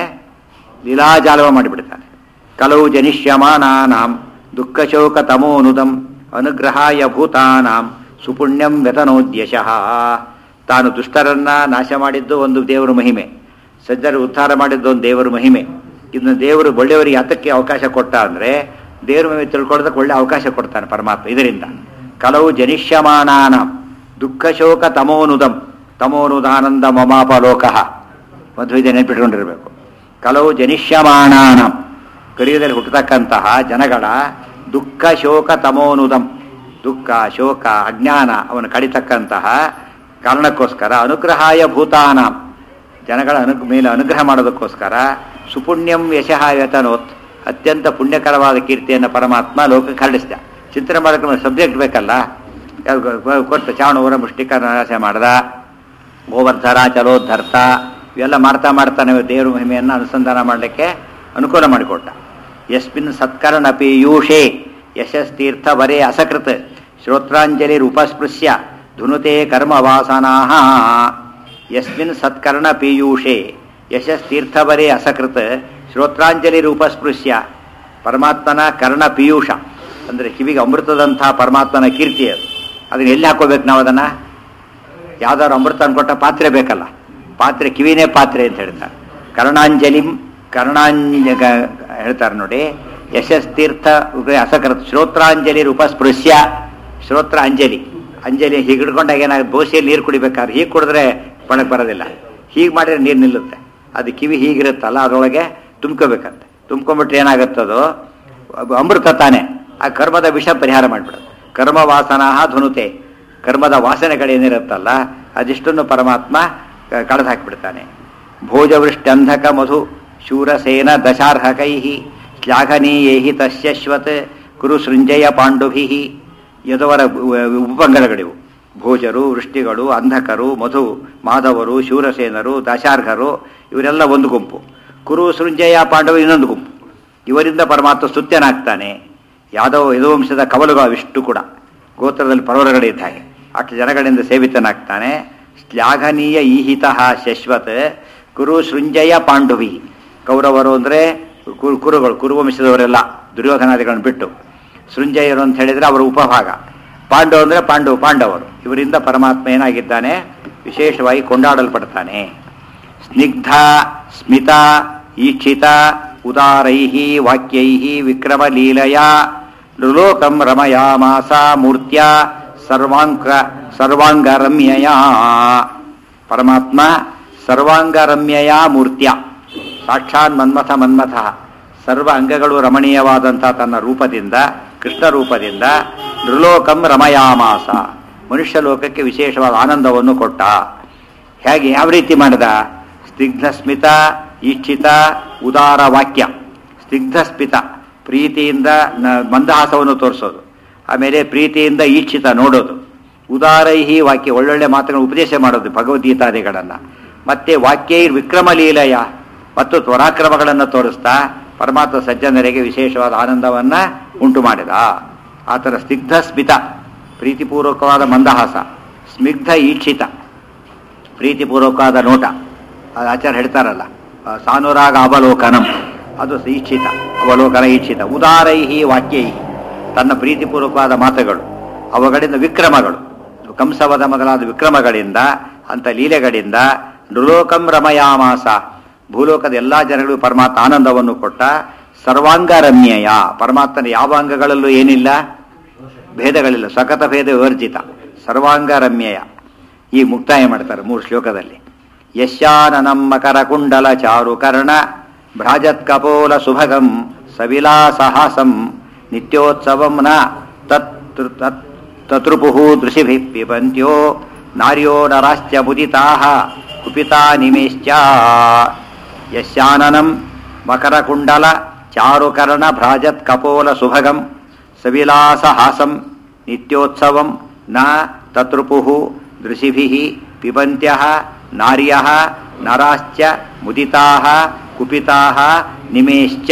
ಲೀಲಾಜಾಲವ ಮಾಡಿಬಿಡ್ತಾನೆ ಕಲವು ಜನಿಷ್ಯಮಾನಾನಾಂ ದುಃಖ ಶೋಕ ತಮೋನುದಂ ಅನುಗ್ರಹಾಯ ಭೂತಾನಾಂ ಸುಪುಣ್ಯಂ ವ್ಯತನೋದ್ಯಶಃ ತಾನು ದುಷ್ಟರನ್ನ ನಾಶ ಮಾಡಿದ್ದು ಒಂದು ದೇವರ ಮಹಿಮೆ ಸಜ್ಜರ ಉದ್ಧಾರ ಮಾಡಿದ್ದು ಒಂದು ದೇವರ ಮಹಿಮೆ ಇದನ್ನ ದೇವರು ಒಳ್ಳೆಯವರಿಗೆ ಯಾತಕ್ಕೆ ಅವಕಾಶ ಕೊಟ್ಟ ಅಂದ್ರೆ ದೇವರ ಮಹಿಮೆ ತಿಳ್ಕೊಳ್ಳೋದಕ್ಕೆ ಒಳ್ಳೆ ಅವಕಾಶ ಕೊಡ್ತಾನೆ ಪರಮಾತ್ಮ ಇದರಿಂದ ಕಲವು ಜನಿಷ್ಯಮಾನಾನ ದುಃಖ ಶೋಕ ತಮೋನುದಂ ತಮೋನುದಾನಂದ ಮಮಾಪ ಲೋಕಃ ಮಧ್ವಿದೆ ನೆನ್ಪಿಟ್ಕೊಂಡಿರ್ಬೇಕು ಕಲವು ಜನಿಷ್ಯಮಾನಾನ ಕಲಿಯುಗದಲ್ಲಿ ಹುಟ್ಟತಕ್ಕಂತಹ ಜನಗಳ ದುಃಖ ಶೋಕ ತಮೋನುದಂ ದುಃಖ ಶೋಕ ಅಜ್ಞಾನ ಅವನು ಕಡಿತಕ್ಕಂತಹ ಕಾರಣಕ್ಕೋಸ್ಕರ ಅನುಗ್ರಹಾಯ ಭೂತಾನ ಜನಗಳ ಅನು ಮೇಲೆ ಅನುಗ್ರಹ ಮಾಡೋದಕ್ಕೋಸ್ಕರ ಸುಪುಣ್ಯಂ ಯಶಃ ವ್ಯತನೋತ್ ಅತ್ಯಂತ ಪುಣ್ಯಕರವಾದ ಕೀರ್ತಿಯನ್ನು ಪರಮಾತ್ಮ ಲೋಕಕ್ಕೆ ಹರಡಿಸಿದ ಚಿಂತನೆ ಮಾಡೋಕೆ ಸಬ್ಜೆಕ್ಟ್ ಬೇಕಲ್ಲ ಯಾವ್ದು ಕೊಟ್ಟು ಚಾಣೂರ ಮುಷ್ಟಿಕ ನಾಶ ಮಾಡ್ದ ಗೋವರ್ಧರ ಚಲೋದ್ಧರ್ತ ಇವೆಲ್ಲ ಮಾಡ್ತಾ ಮಾಡ್ತಾ ನಾವು ದೇವರ ಮಹಿಮೆಯನ್ನು ಅನುಸಂಧಾನ ಮಾಡಲಿಕ್ಕೆ ಅನುಕೂಲ ಮಾಡಿಕೊಟ್ಟ ಯಸ್ಮಿನ್ ಸತ್ಕರ್ಣ ಪೀಯೂಷೇ ಯಶಸ್ತೀರ್ಥ ವರೇ ಅಸಕೃತ್ ಶ್ರೋತ್ರಾಂಜಲಿ ಉಪಸ್ಪೃಶ್ಯ ಧುನುತೆ ಕರ್ಮ ವಾಸನಾ ಯಸ್ಮಿನ್ ಸತ್ಕರ್ಣ ಪೀಯೂಷೇ ಯಶಸ್ತೀರ್ಥವರೇ ಅಸಕೃತ್ ಶ್ರೋತ್ರಾಂಜಲಿ ಉಪಸ್ಪೃಶ್ಯ ಪರಮಾತ್ಮನ ಕರ್ಣ ಪೀಯೂಷ ಅಂದರೆ ಕಿವಿಗೆ ಅಮೃತದಂಥ ಪರಮಾತ್ಮನ ಕೀರ್ತಿ ಅದು ಅದನ್ನ ಎಲ್ಲಿ ಹಾಕೋಬೇಕು ನಾವು ಅದನ್ನು ಯಾವ್ದಾದ್ರು ಅಮೃತ ಅನ್ಕೊಟ್ಟ ಪಾತ್ರೆ ಬೇಕಲ್ಲ ಪಾತ್ರೆ ಕಿವಿನೇ ಪಾತ್ರೆ ಅಂತ ಹೇಳ್ತಾರೆ ಕರ್ಣಾಂಜಲಿಂ ಕರ್ಣಾಂಜ ಗ- ಹೇಳ್ತಾರೆ ನೋಡಿ ಯಶಸ್ತೀರ್ಥ ಅಸಕೃತ್ ಶ್ರೋತ್ರಾಂಜಲಿ ಉಪಸ್ಪೃಶ್ಯ ಶ್ರೋತ್ರ ಅಂಜಲಿ ಅಂಜಲಿ ಹೀಗೆ ಹಿಡ್ಕೊಂಡಾಗ ಏನಾಗುತ್ತೆ ಬೋಸೆಯಲ್ಲಿ ನೀರು ಕುಡಿಬೇಕಾದ್ರೆ ಹೀಗೆ ಕುಡಿದ್ರೆ ಪಣಕ್ಕೆ ಬರೋದಿಲ್ಲ ಹೀಗೆ ಮಾಡಿದ್ರೆ ನೀರು ನಿಲ್ಲುತ್ತೆ ಅದು ಕಿವಿ ಹೀಗಿರುತ್ತಲ್ಲ ಅದರೊಳಗೆ ತುಂಬ್ಕೋಬೇಕಂತೆ ತುಂಬ್ಕೊಂಡ್ಬಿಟ್ರೆ ಏನಾಗುತ್ತದೋ ಅದು ಅಮೃತ ತಾನೆ ಆ ಕರ್ಮದ ವಿಷ ಪರಿಹಾರ ಮಾಡಿಬಿಡೋದು ಕರ್ಮ ವಾಸನಾ ಧುನುತೆ ಕರ್ಮದ ವಾಸನೆಗಳೇನಿರುತ್ತಲ್ಲ ಅದಿಷ್ಟನ್ನು ಪರಮಾತ್ಮ ಕಳೆದು ಹಾಕಿಬಿಡ್ತಾನೆ ಭೋಜವೃಷ್ಟ್ಯಂಧಕ ಮಧು ಶೂರಸೇನ ದಶಾರ್ಹಕೈ ಶ್ಲಾಘನೀಯೈ ತಸ್ಯಶ್ವತ್ ಕುರು ಸೃಂಜಯ ಪಾಂಡುಭಿ ಯದವರ ಉಪಂಗಡಗಳಿವು ಭೋಜರು ವೃಷ್ಟಿಗಳು ಅಂಧಕರು ಮಧು ಮಾಧವರು ಶೂರಸೇನರು ದಶಾರ್ಹರು ಇವರೆಲ್ಲ ಒಂದು ಗುಂಪು ಕುರು ಸೃಂಜಯ ಪಾಂಡವರು ಇನ್ನೊಂದು ಗುಂಪು ಇವರಿಂದ ಪರಮಾತ್ಮ ಸ್ತುತ್ಯನಾಗ್ತಾನೆ ಯಾದವ ಯದುವಂಶದ ಕವಲುಗಳು ಅವಿಷ್ಟು ಕೂಡ ಗೋತ್ರದಲ್ಲಿ ಪರ್ವರಗಳಿದ್ದ ಹಾಗೆ ಅಷ್ಟು ಜನಗಳಿಂದ ಸೇವಿತನಾಗ್ತಾನೆ ಶ್ಲಾಘನೀಯ ಈಹಿತ ಶಶ್ವತ್ ಕುರು ಸೃಂಜಯ ಪಾಂಡವಿ ಕೌರವರು ಅಂದರೆ ಕುರುಗಳು ಕುರುವಂಶದವರೆಲ್ಲ ದುರ್ಯೋಧನಾದಿಗಳನ್ನು ಬಿಟ್ಟು ಸೃಂಜಯರು ಅಂತ ಹೇಳಿದರೆ ಅವರ ಉಪಭಾಗ ಪಾಂಡವ ಅಂದರೆ ಪಾಂಡವ ಪಾಂಡವರು ಇವರಿಂದ ಪರಮಾತ್ಮ ಏನಾಗಿದ್ದಾನೆ ವಿಶೇಷವಾಗಿ ಕೊಂಡಾಡಲ್ಪಡ್ತಾನೆ ಸ್ನಿಗ್ಧ ಸ್ಮಿತ ಈಕ್ಷಿತ ಉದಾರೈ ವಾಕ್ಯೈ ವಿಕ್ರಮಲೀಲಯ ನೃಲೋಕಂ ರಮಯಾಮಾಸ ಮೂರ್ತ್ಯ ಸರ್ವಾಂಕ ಸರ್ವಾಂಗರಮ್ಯಯ ಪರಮಾತ್ಮ ಸರ್ವಾಂಗರಮ್ಯಯ ಮೂರ್ತ್ಯ ಸಾಕ್ಷಾತ್ ಮನ್ಮಥ ಮನ್ಮಥ ಸರ್ವ ಅಂಗಗಳು ರಮಣೀಯವಾದಂಥ ತನ್ನ ರೂಪದಿಂದ ಕೃಷ್ಣ ರೂಪದಿಂದ ನೃಲೋಕಂ ರಮಯಾಮಾಸ ಮನುಷ್ಯ ಲೋಕಕ್ಕೆ ವಿಶೇಷವಾದ ಆನಂದವನ್ನು ಕೊಟ್ಟ ಹೇಗೆ ಯಾವ ರೀತಿ ಮಾಡಿದ ಸ್ನಿಗ್ಧ ಸ್ಮಿತ ಈಕ್ಷಿತ ಉದಾರ ವಾಕ್ಯ ಸ್ನಿಗ್ಧ ಸ್ಮಿತ ಪ್ರೀತಿಯಿಂದ ನ- ಮಂದಹಾಸವನ್ನು ತೋರಿಸೋದು ಆಮೇಲೆ ಪ್ರೀತಿಯಿಂದ ಈಕ್ಷಿತ ನೋಡೋದು ಉದಾರೈಹಿ ವಾಕ್ಯ ಒಳ್ಳೊಳ್ಳೆ ಮಾತುಗಳನ್ನು ಉಪದೇಶ ಮಾಡೋದು ಭಗವದ್ಗೀತಾದಿಗಳನ್ನು ಮತ್ತೆ ವಾಕ್ಯೈರ್ ವಿಕ್ರಮ ಲೀಲಯ ಮತ್ತು ತ್ವರಾಕ್ರಮಗಳನ್ನು ತೋರಿಸ್ತಾ ಪರಮಾತ್ಮ ಸಜ್ಜನರಿಗೆ ವಿಶೇಷವಾದ ಆನಂದವನ್ನು ಉಂಟು ಮಾಡಿದ ಆತನ ಸ್ನಿಗ್ಧ ಸ್ಮಿತ ಪ್ರೀತಿಪೂರ್ವಕವಾದ ಮಂದಹಾಸ ಸ್ನಿಗ್ಧ ಈಕ್ಷಿತ ಪ್ರೀತಿಪೂರ್ವಕವಾದ ನೋಟ ಅದು ಆಚಾರ್ಯ ಹೇಳ್ತಾರಲ್ಲ ಆ, ಸಾನುರಾಗ ಅವಲೋಕನಂ ಅದು ಈಕ್ಷಿತ ಅವಲೋಕನ ಈಕ್ಷಿತ ಉದಾರೈಹಿ ವಾಕ್ಯೈಹಿ ತನ್ನ ಪ್ರೀತಿಪೂರ್ವಕವಾದ ಮಾತುಗಳು ಅವುಗಳಿಂದ ವಿಕ್ರಮಗಳು ಕಂಸವದ ಮೊದಲಾದ ವಿಕ್ರಮಗಳಿಂದ ಅಂತ ಲೀಲೆಗಳಿಂದ ನೃಲೋಕಂ ರಮಯಾಮಾಸ ಭೂಲೋಕದ ಎಲ್ಲಾ ಜನಗಳಿಗೂ ಪರಮಾತ್ಮ ಆನಂದವನ್ನು ಕೊಟ್ಟ ಸರ್ವಾಂಗ ರಮ್ಯಯ ಪರಮಾತ್ಮನ ಯಾವ ಅಂಗಗಳಲ್ಲೂ ಏನಿಲ್ಲ ಭೇದಗಳಿಲ್ಲ ಸ್ವಗತ ಭೇದ ವಿವರ್ಜಿತ ಸರ್ವಾಂಗ ರಮ್ಯಯ ಈ ಮುಕ್ತಾಯ ಮಾಡ್ತಾರೆ ಮೂರು ಶ್ಲೋಕದಲ್ಲಿ ಯಶ್ಯಾನನಂ ಮಕರ ಕುಂಡಲ ಚಾರುಕರ್ಣ ಭ್ರಾಜತ್ ಕಪೋಲ ಸುಭಗಂ ಸವಿಲಾಸಹಾಸಂ ನಿತ್ಯೋತ್ಸವಂ ನ ತತ್ ತತ್ ತತೃಪುಃ ದೃಶಿಭಿಃ ಪಿಬಂತ್ಯೋ ನಾರ್ಯೋ ನರಾಶ್ಚ ಮುದಿತಾಃ ಕುಪಿತಾ ನಿಮೇಶ್ಚ ಯಶ್ಯಾನನಂ ಮಕರಕುಂಡಲ ಚಾರುಕರ್ಣ ಭ್ರಾಜತ್ ಕಪೋಲ ಸುಭಗಂ ಸವಿಲಾಸಹಾಸಂ ನಿತ್ಯೋತ್ಸವಂ ನ ತತೃಪುಃ ದೃಶಿಭಿಃ ಪಿಬಂತ್ಯಃ ನಾರ್ಯಃ ನರಾಶ್ಚ ಮುದಿತಾಃ ಕುಪಿತಾಃ ನಿಮೇಶ್ಚ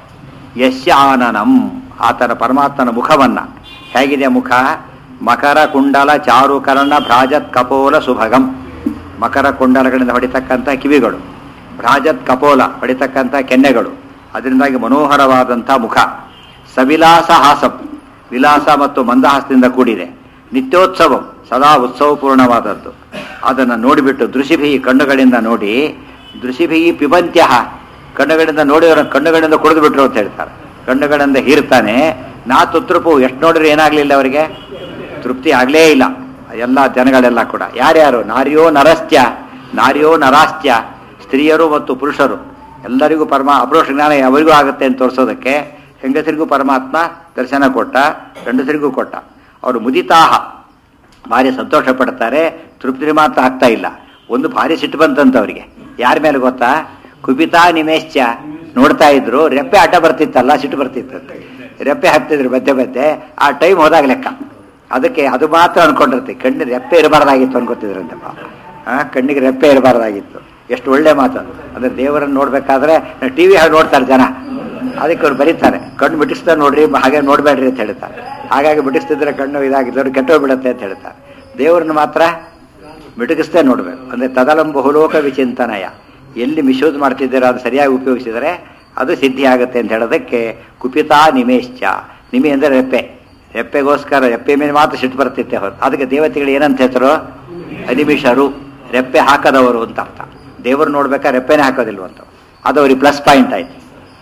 ಯಸ್ಯ ಆನನಂ ಆತನ ಪರಮಾತ್ಮನ ಮುಖವನ್ನ ಹೇಗಿದೆ ಮುಖ ಮಕರ ಕುಂಡಲ ಚಾರುಕರ್ಣ ಭ್ರಾಜತ್ ಕಪೋಲ ಸುಭಗಂ ಮಕರ ಕುಂಡಲಗಳಿಂದ ಹೊಡಿತಕ್ಕಂಥ ಕಿವಿಗಳು ಭ್ರಾಜತ್ ಕಪೋಲ ಹೊಡಿತಕ್ಕಂಥ ಕೆನ್ನೆಗಳು ಅದರಿಂದಾಗಿ ಮನೋಹರವಾದಂಥ ಮುಖ ಸವಿಲಾಸ ಹಾಸಂ ವಿಲಾಸ ಮತ್ತು ಮಂದಹಾಸದಿಂದ ಕೂಡಿದೆ ನಿತ್ಯೋತ್ಸವಂ ಸದಾ ಉತ್ಸವಪೂರ್ಣವಾದದ್ದು ಅದನ್ನು ನೋಡಿಬಿಟ್ಟು ದೃಶಿಭಿ ಕಣ್ಣುಗಳಿಂದ ನೋಡಿ ದೃಶಿಭಿ ಪಿಬಂತ್ಯ ಕಣ್ಣುಗಳಿಂದ ನೋಡಿದವರ ಕಣ್ಣುಗಳಿಂದ ಕುಡಿದು ಬಿಟ್ರು ಅಂತ ಹೇಳ್ತಾರೆ ಕಣ್ಣುಗಳಿಂದ ಹೀರ್ತಾನೆ ನಾ ತುತೃಪು ಎಷ್ಟು ನೋಡಿದ್ರೆ ಏನಾಗಲಿಲ್ಲ ಅವರಿಗೆ ತೃಪ್ತಿ ಆಗಲೇ ಇಲ್ಲ ಎಲ್ಲ ಜನಗಳೆಲ್ಲ ಕೂಡ ಯಾರ್ಯಾರು ನಾರ್ಯೋ ನರಸ್ತ್ಯ ನಾರ್ಯೋ ನರಾಸ್ತ್ಯ ಸ್ತ್ರೀಯರು ಮತ್ತು ಪುರುಷರು ಎಲ್ಲರಿಗೂ ಪರಮ ಅಪರೋಕ್ಷ ಜ್ಞಾನ ಅವರಿಗೂ ಆಗುತ್ತೆ ಅಂತ ತೋರಿಸೋದಕ್ಕೆ ಹೆಂಗಸರಿಗೂ ಪರಮಾತ್ಮ ದರ್ಶನ ಕೊಟ್ಟ ಗಂಡಸರಿಗೂ ಕೊಟ್ಟ ಅವರು ಮುದಿತಾಹ ಭಾರಿ ಸಂತೋಷ ಪಡ್ತಾರೆ ತೃಪ್ತಿ ಮಾತ್ರ ಆಗ್ತಾ ಇಲ್ಲ ಒಂದು ಭಾರಿ ಸಿಟ್ಟು ಬಂತಂತ ಅವರಿಗೆ ಯಾರ ಮೇಲೆ ಗೊತ್ತಾ ಕುಪಿತಾ ನಿಮೇಶ್ಚ ನೋಡ್ತಾ ಇದ್ರು ರೆಪ್ಪೆ ಅಡ್ಡ ಬರ್ತಿತ್ತಲ್ಲ ಸಿಟ್ಟು ಬರ್ತಿತ್ತಂತೆ ರೆಪ್ಪೆ ಹಾಕ್ತಿದ್ರು ಮಧ್ಯೆ ಮಧ್ಯೆ ಆ ಟೈಮ್ ಹೋದಾಗ ಲೆಕ್ಕ ಅದಕ್ಕೆ ಅದು ಮಾತ್ರ ಅನ್ಕೊಂಡಿರ್ತೀವಿ ಕಣ್ಣಿಗೆ ರೆಪ್ಪೆ ಇರಬಾರ್ದಾಗಿತ್ತು ಅನ್ಕೋತಿದ್ರಂತಪ್ಪ ಆ ಕಣ್ಣಿಗೆ ರೆಪ್ಪೆ ಇರಬಾರ್ದಾಗಿತ್ತು ಎಷ್ಟು ಒಳ್ಳೆ ಮಾತು ಅದು. ಅಂದ್ರೆ ದೇವರನ್ನು ನೋಡ್ಬೇಕಾದ್ರೆ ಟಿ ವಿ ಹಾಗೆ ನೋಡ್ತಾರೆ ಜನ ಅದಕ್ಕೆ ಅವ್ರು ಬರೀತಾರೆ ಕಣ್ಣು ಬಿಟ್ಟಿಸ್ತಾ ನೋಡ್ರಿ ಹಾಗೆ ನೋಡಬೇಡ್ರಿ ಅಂತ ಹೇಳ್ತಾರೆ ಹಾಗಾಗಿ ಬಿಟ್ಟಿಸ್ತಿದ್ರೆ ಕಣ್ಣು ಇದಾಗಿದ್ದವ್ರು ಕೆಟ್ಟೋಗ್ಬಿಡುತ್ತೆ ಅಂತ ಹೇಳ್ತಾರೆ ದೇವರನ್ನು ಮಾತ್ರ ಮಿಟುಕಿಸ್ತೇ ನೋಡ್ಬೇಕು ಅಂದ್ರೆ ತದಲಂ ಬಹುಲೋಕ ವಿಚಿಂತನಯ ಎಲ್ಲಿ ಮಿಶೂಸ್ ಮಾಡ್ತಿದ್ದೀರೋ ಅದು ಸರಿಯಾಗಿ ಉಪಯೋಗಿಸಿದರೆ ಅದು ಸಿದ್ಧಿ ಆಗುತ್ತೆ ಅಂತ ಹೇಳೋದಕ್ಕೆ ಕುಪಿತಾ ನಿಮೇಶ್ಚ ನಿಮಿ ಅಂದರೆ ರೆಪ್ಪೆ ರೆಪ್ಪೆಗೋಸ್ಕರ ರೆಪ್ಪೆ ಮೇಲೆ ಮಾತ್ರ ಸಿಟ್ಟು ಬರ್ತಿತ್ತೆ ಹೊರತು ಅದಕ್ಕೆ ದೇವತೆಗಳು ಏನಂತ ಹೆಸರು ಅನಿಮಿಷರು ರೆಪ್ಪೆ ಹಾಕದವರು ಅಂತ ಅರ್ಥ ದೇವರು ನೋಡ್ಬೇಕಾದ್ರೆ ರೆಪ್ಪೆನೇ ಹಾಕೋದಿಲ್ವಂತ ಅದು ಅವ್ರಿಗೆ ಪ್ಲಸ್ ಪಾಯಿಂಟ್ ಆಯ್ತು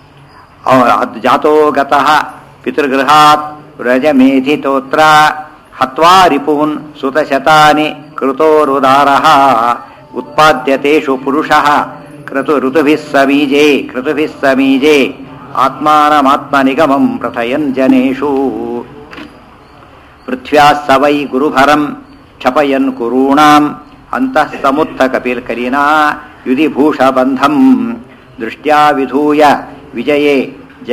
ಅವ- ಅದ್ ಜಾತೋ ಗತಃ ಪಿತೃಗೃಹಾತ್ ವ್ರಜಮೇಧಿತೋತ್ರ ಹತ್ವಾ ರಿಪೂನ್ ಸುತಶತಾನಿ ಕೃತೋರುದಾರ ಉತ್ಪಾದ್ಯತೇಷು ಪುರುಷಃ ಕ್ರತು ಋತುಭಿಃ ಸಮೀಜೆ ಕ್ರತುಭಿಃ ಸಮೀಜೆ ಆತ್ಮಾನಮಾತ್ಮನಿಗಮಂ ಪ್ರಥಯನ್ ಜನೇಷು ಪೃಥ್ವ್ಯಾ ಸ ವೈ ಗುರುಭರಂ ಕ್ಷಪಯನ್ ಕುರೂಣಾಂ ಅಂತಃ ಸಮುತ್ಥ ಕಪಿಲ್ ಕಲಿನಾ ಯುಧಿಭೂಷಬಂಧಂ ದೃಷ್ಟ್ಯಾ ವಿಧೂಯ ವಿಜಯೇ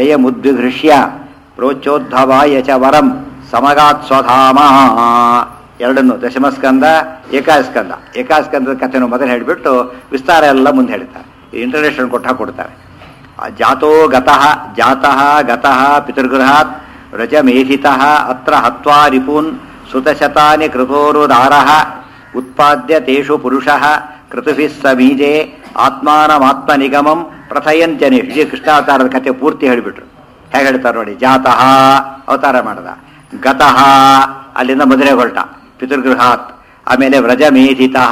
ಜಯಮುದ್ವಿಘೃಷ್ಯ ಪ್ರೋಚ್ಚೋದ್ಧವಾಯ ಚ ವರಂ ಸಮಗಾತ್ ಸ್ವಧಾಮ ಎರಡನ್ನು ದಶಮಸ್ಕಂದ ಏಕಾಸ್ಕಂದ ಏಕಾಸ್ಕಂದದ ಕಥೆಯನ್ನು ಮೊದಲು ಹೇಳಿಬಿಟ್ಟು ವಿಸ್ತಾರ ಎಲ್ಲ ಮುಂದೆ ಹೇಳ್ತಾರೆ ಇಂಟ್ರಡಕ್ಷನ್ ಕೊಟ್ಟ ಕೊಡ್ತಾರೆ ಆ ಜಾತೋ ಗತಃ ಜಾತಃ ಗತಃ ಪಿತೃಗೃಹಾತ್ ರಜಮೇಧಿತಃ ಅತ್ರ ಹತ್ವಾ ರಿಪೂನ್ ಸುತಶತಾನಿ ಕೃತೋರುದಾರಃ ಉತ್ಪಾದ್ಯ ತೇಷು ಪುರುಷಃ ಕೃತುಭಿಃ ಸಮೀಜೆ ಆತ್ಮಾನಮಾತ್ಮನಿಗಮಂ ಪ್ರಥಯಂತ್ಯನೆ ವಿಜಯ ಕೃಷ್ಣಾವತಾರದ ಕಥೆ ಪೂರ್ತಿ ಹೇಳಿಬಿಟ್ರು ಹೇಗೆ ಹೇಳ್ತಾರೆ ನೋಡಿ ಜಾತಃ ಅವತಾರ ಮಾಡದ ಗತಃ ಅಲ್ಲಿಂದ ಮದುವೆ ಹೊರಟ ಪಿತೃಗೃಹಾತ್ ಆಮೇಲೆ ವ್ರಜಮೇಧಿತಃ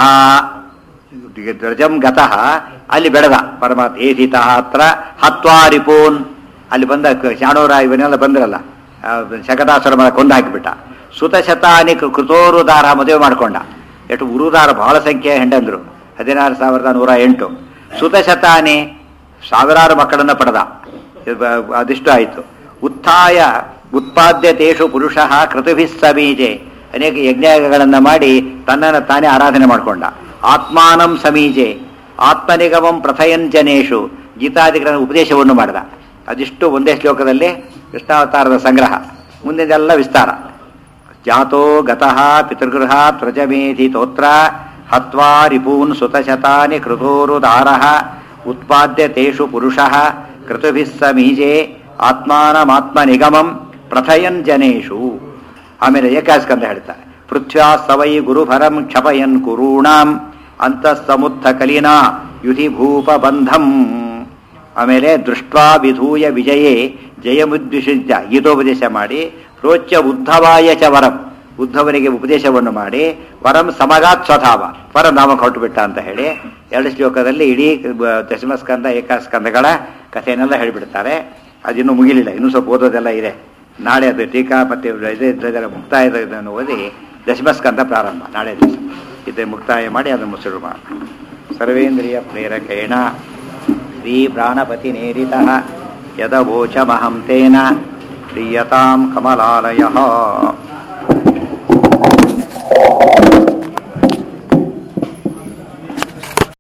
ವ್ರಜಂ ಗತಃ ಅಲ್ಲಿ ಬೆಳೆದ ಪರಮಾತ್ಮ ಏಧಿತಃ ಹತ್ರ ಹತ್ವಾ ರಿಪೂನ್ ಅಲ್ಲಿ ಬಂದ ಕ- ಶಾಣೂರ ಇವನ್ನೆಲ್ಲ ಬಂದ್ರಲ್ಲ ಆ, ಶಕಟಾಸುರ ಮರ ಕೊಂದು ಹಾಕಿಬಿಟ್ಟ ಸುತಶತಾನಿ ಕೃ- ಕೃತೋರುದಾರ ಮದುವೆ ಮಾಡ್ಕೊಂಡ ಎಷ್ಟು ಉರುದಾರ ಬಹಳ ಸಂಖ್ಯೆಯ ಹೆಂಡಂದ್ರು ಹದಿನಾರು ಸಾವಿರದ ನೂರ ಎಂಟು ಸುತಶತಾನಿ ಸಾವಿರಾರು ಮಕ್ಕಳನ್ನ ಪಡೆದ ಇದು ಬ- ಅದಿಷ್ಟು ಆಯಿತು ಉತ್ಥಾಯ ಉತ್ಪಾದ್ಯ ತೇಷು ಪುರುಷ ಕೃತುಭಿಸ್ ಸಮೀಜೆ ಅನೇಕ ಯಜ್ಞಗಳನ್ನು ಮಾಡಿ ತನ್ನನ್ನು ತಾನೇ ಆರಾಧನೆ ಮಾಡಿಕೊಂಡ ಆತ್ಮಾನಂ ಸಮೀಜೆ ಆತ್ಮನಿಗಮಂ ಪ್ರಥಯನ್ ಜನೇಶು ಗೀತಾದಿಗಳ ಉಪದೇಶವನ್ನು ಮಾಡಿದ ಅದಿಷ್ಟು ಒಂದೇ ಶ್ಲೋಕದಲ್ಲಿ ಕೃಷ್ಣಾವತಾರದ ಸಂಗ್ರಹ ಮುಂದಿನೆಲ್ಲ ವಿಸ್ತಾರ ಜಾತೋ ಗತಃ ಪಿತೃಗೃಹಾತ್ ವ್ರಜಮೇಧಿತೋತ್ರ ಹತ್ವಾ ರಿಪೂನ್ ಸುತಶತಾನಿ ಕೃತೋರುದಾರಃ ಉತ್ಪಾದ್ಯ ತೇಷು ಪುರುಷಃ ಕೃತುಭಿಃ ಸಮೀಜೆ ಆತ್ಮಾನಮಾತ್ಮನಿಗಮಂ ಪ್ರಥಯನ್ ಜನೇಷು ಆಮೇಲೆ ಏಕಾಸ್ಕಂದ ಹೇಳ್ತಾರೆ ಪೃಥ್ವ್ಯಾ ಸವೈ ಗುರುಭರಂ ಕ್ಷಪಯನ್ ಕುರೂಣಾಂ ಅಂತಃಸಮುತ್ಥ ಕಲಿನಾ ಯುಧಿ ಭೂಪ ಬಂಧಂ ಆಮೇಲೆ ದೃಷ್ಟ್ವಾ ವಿಧೂಯ ವಿಜಯೇ ಜಯಮುದ್ವಿಷಿದ್ದ ಗೀತೋಪದೇಶ ಮಾಡಿ ಪ್ರೋಚ್ಯ ಉದ್ಧವಾಯ ಚ ವರಂ ಉದ್ಧವನಿಗೆ ಉಪದೇಶವನ್ನು ಮಾಡಿ ವರಂ ಸಮಗಾತ್ ಸ್ವಧಾವ ವರಂ ನಾಮಕ ಹೊರಟುಬಿಟ್ಟ ಅಂತ ಹೇಳಿ ಎರಡು ಶ್ಲೋಕದಲ್ಲಿ ಇಡೀ ಬ- ದಶಮಸ್ಕಂದ ಏಕಾಸ್ಕಂದಗಳ ಕಥೆಯನ್ನೆಲ್ಲ ಹೇಳಿಬಿಡ್ತಾರೆ ಅದಿನ್ನೂ ಮುಗಿಲಿಲ್ಲ ಇನ್ನೂ ಸ್ವಲ್ಪ ಓದೋದೆಲ್ಲ ಇದೆ ನಾಳೆ ಅದು ಟೀಕಾ ಮತ್ತೆ ಇದು ಇದರ ಮುಕ್ತಾಯದ ಇದನ್ನು ಓದಿ ದಶಮಸ್ಕಂದ ಪ್ರಾರಂಭ ನಾಳೆ ದಿವಸ ಇದು ಮುಕ್ತಾಯ ಮಾಡಿ ಅದನ್ನು ಮುಸುರು ಮಾಡ ಸರ್ವೇಂದ್ರಿಯ ಪ್ರೇರಕೇಣ ಶ್ರೀ ಪ್ರಾಣಪತಿ ನೇರಿತಃ ಯದವೋಚಮಹಂ ತೇನ ಪ್ರೀಯತಾಂ ಕಮಲಾಲಯ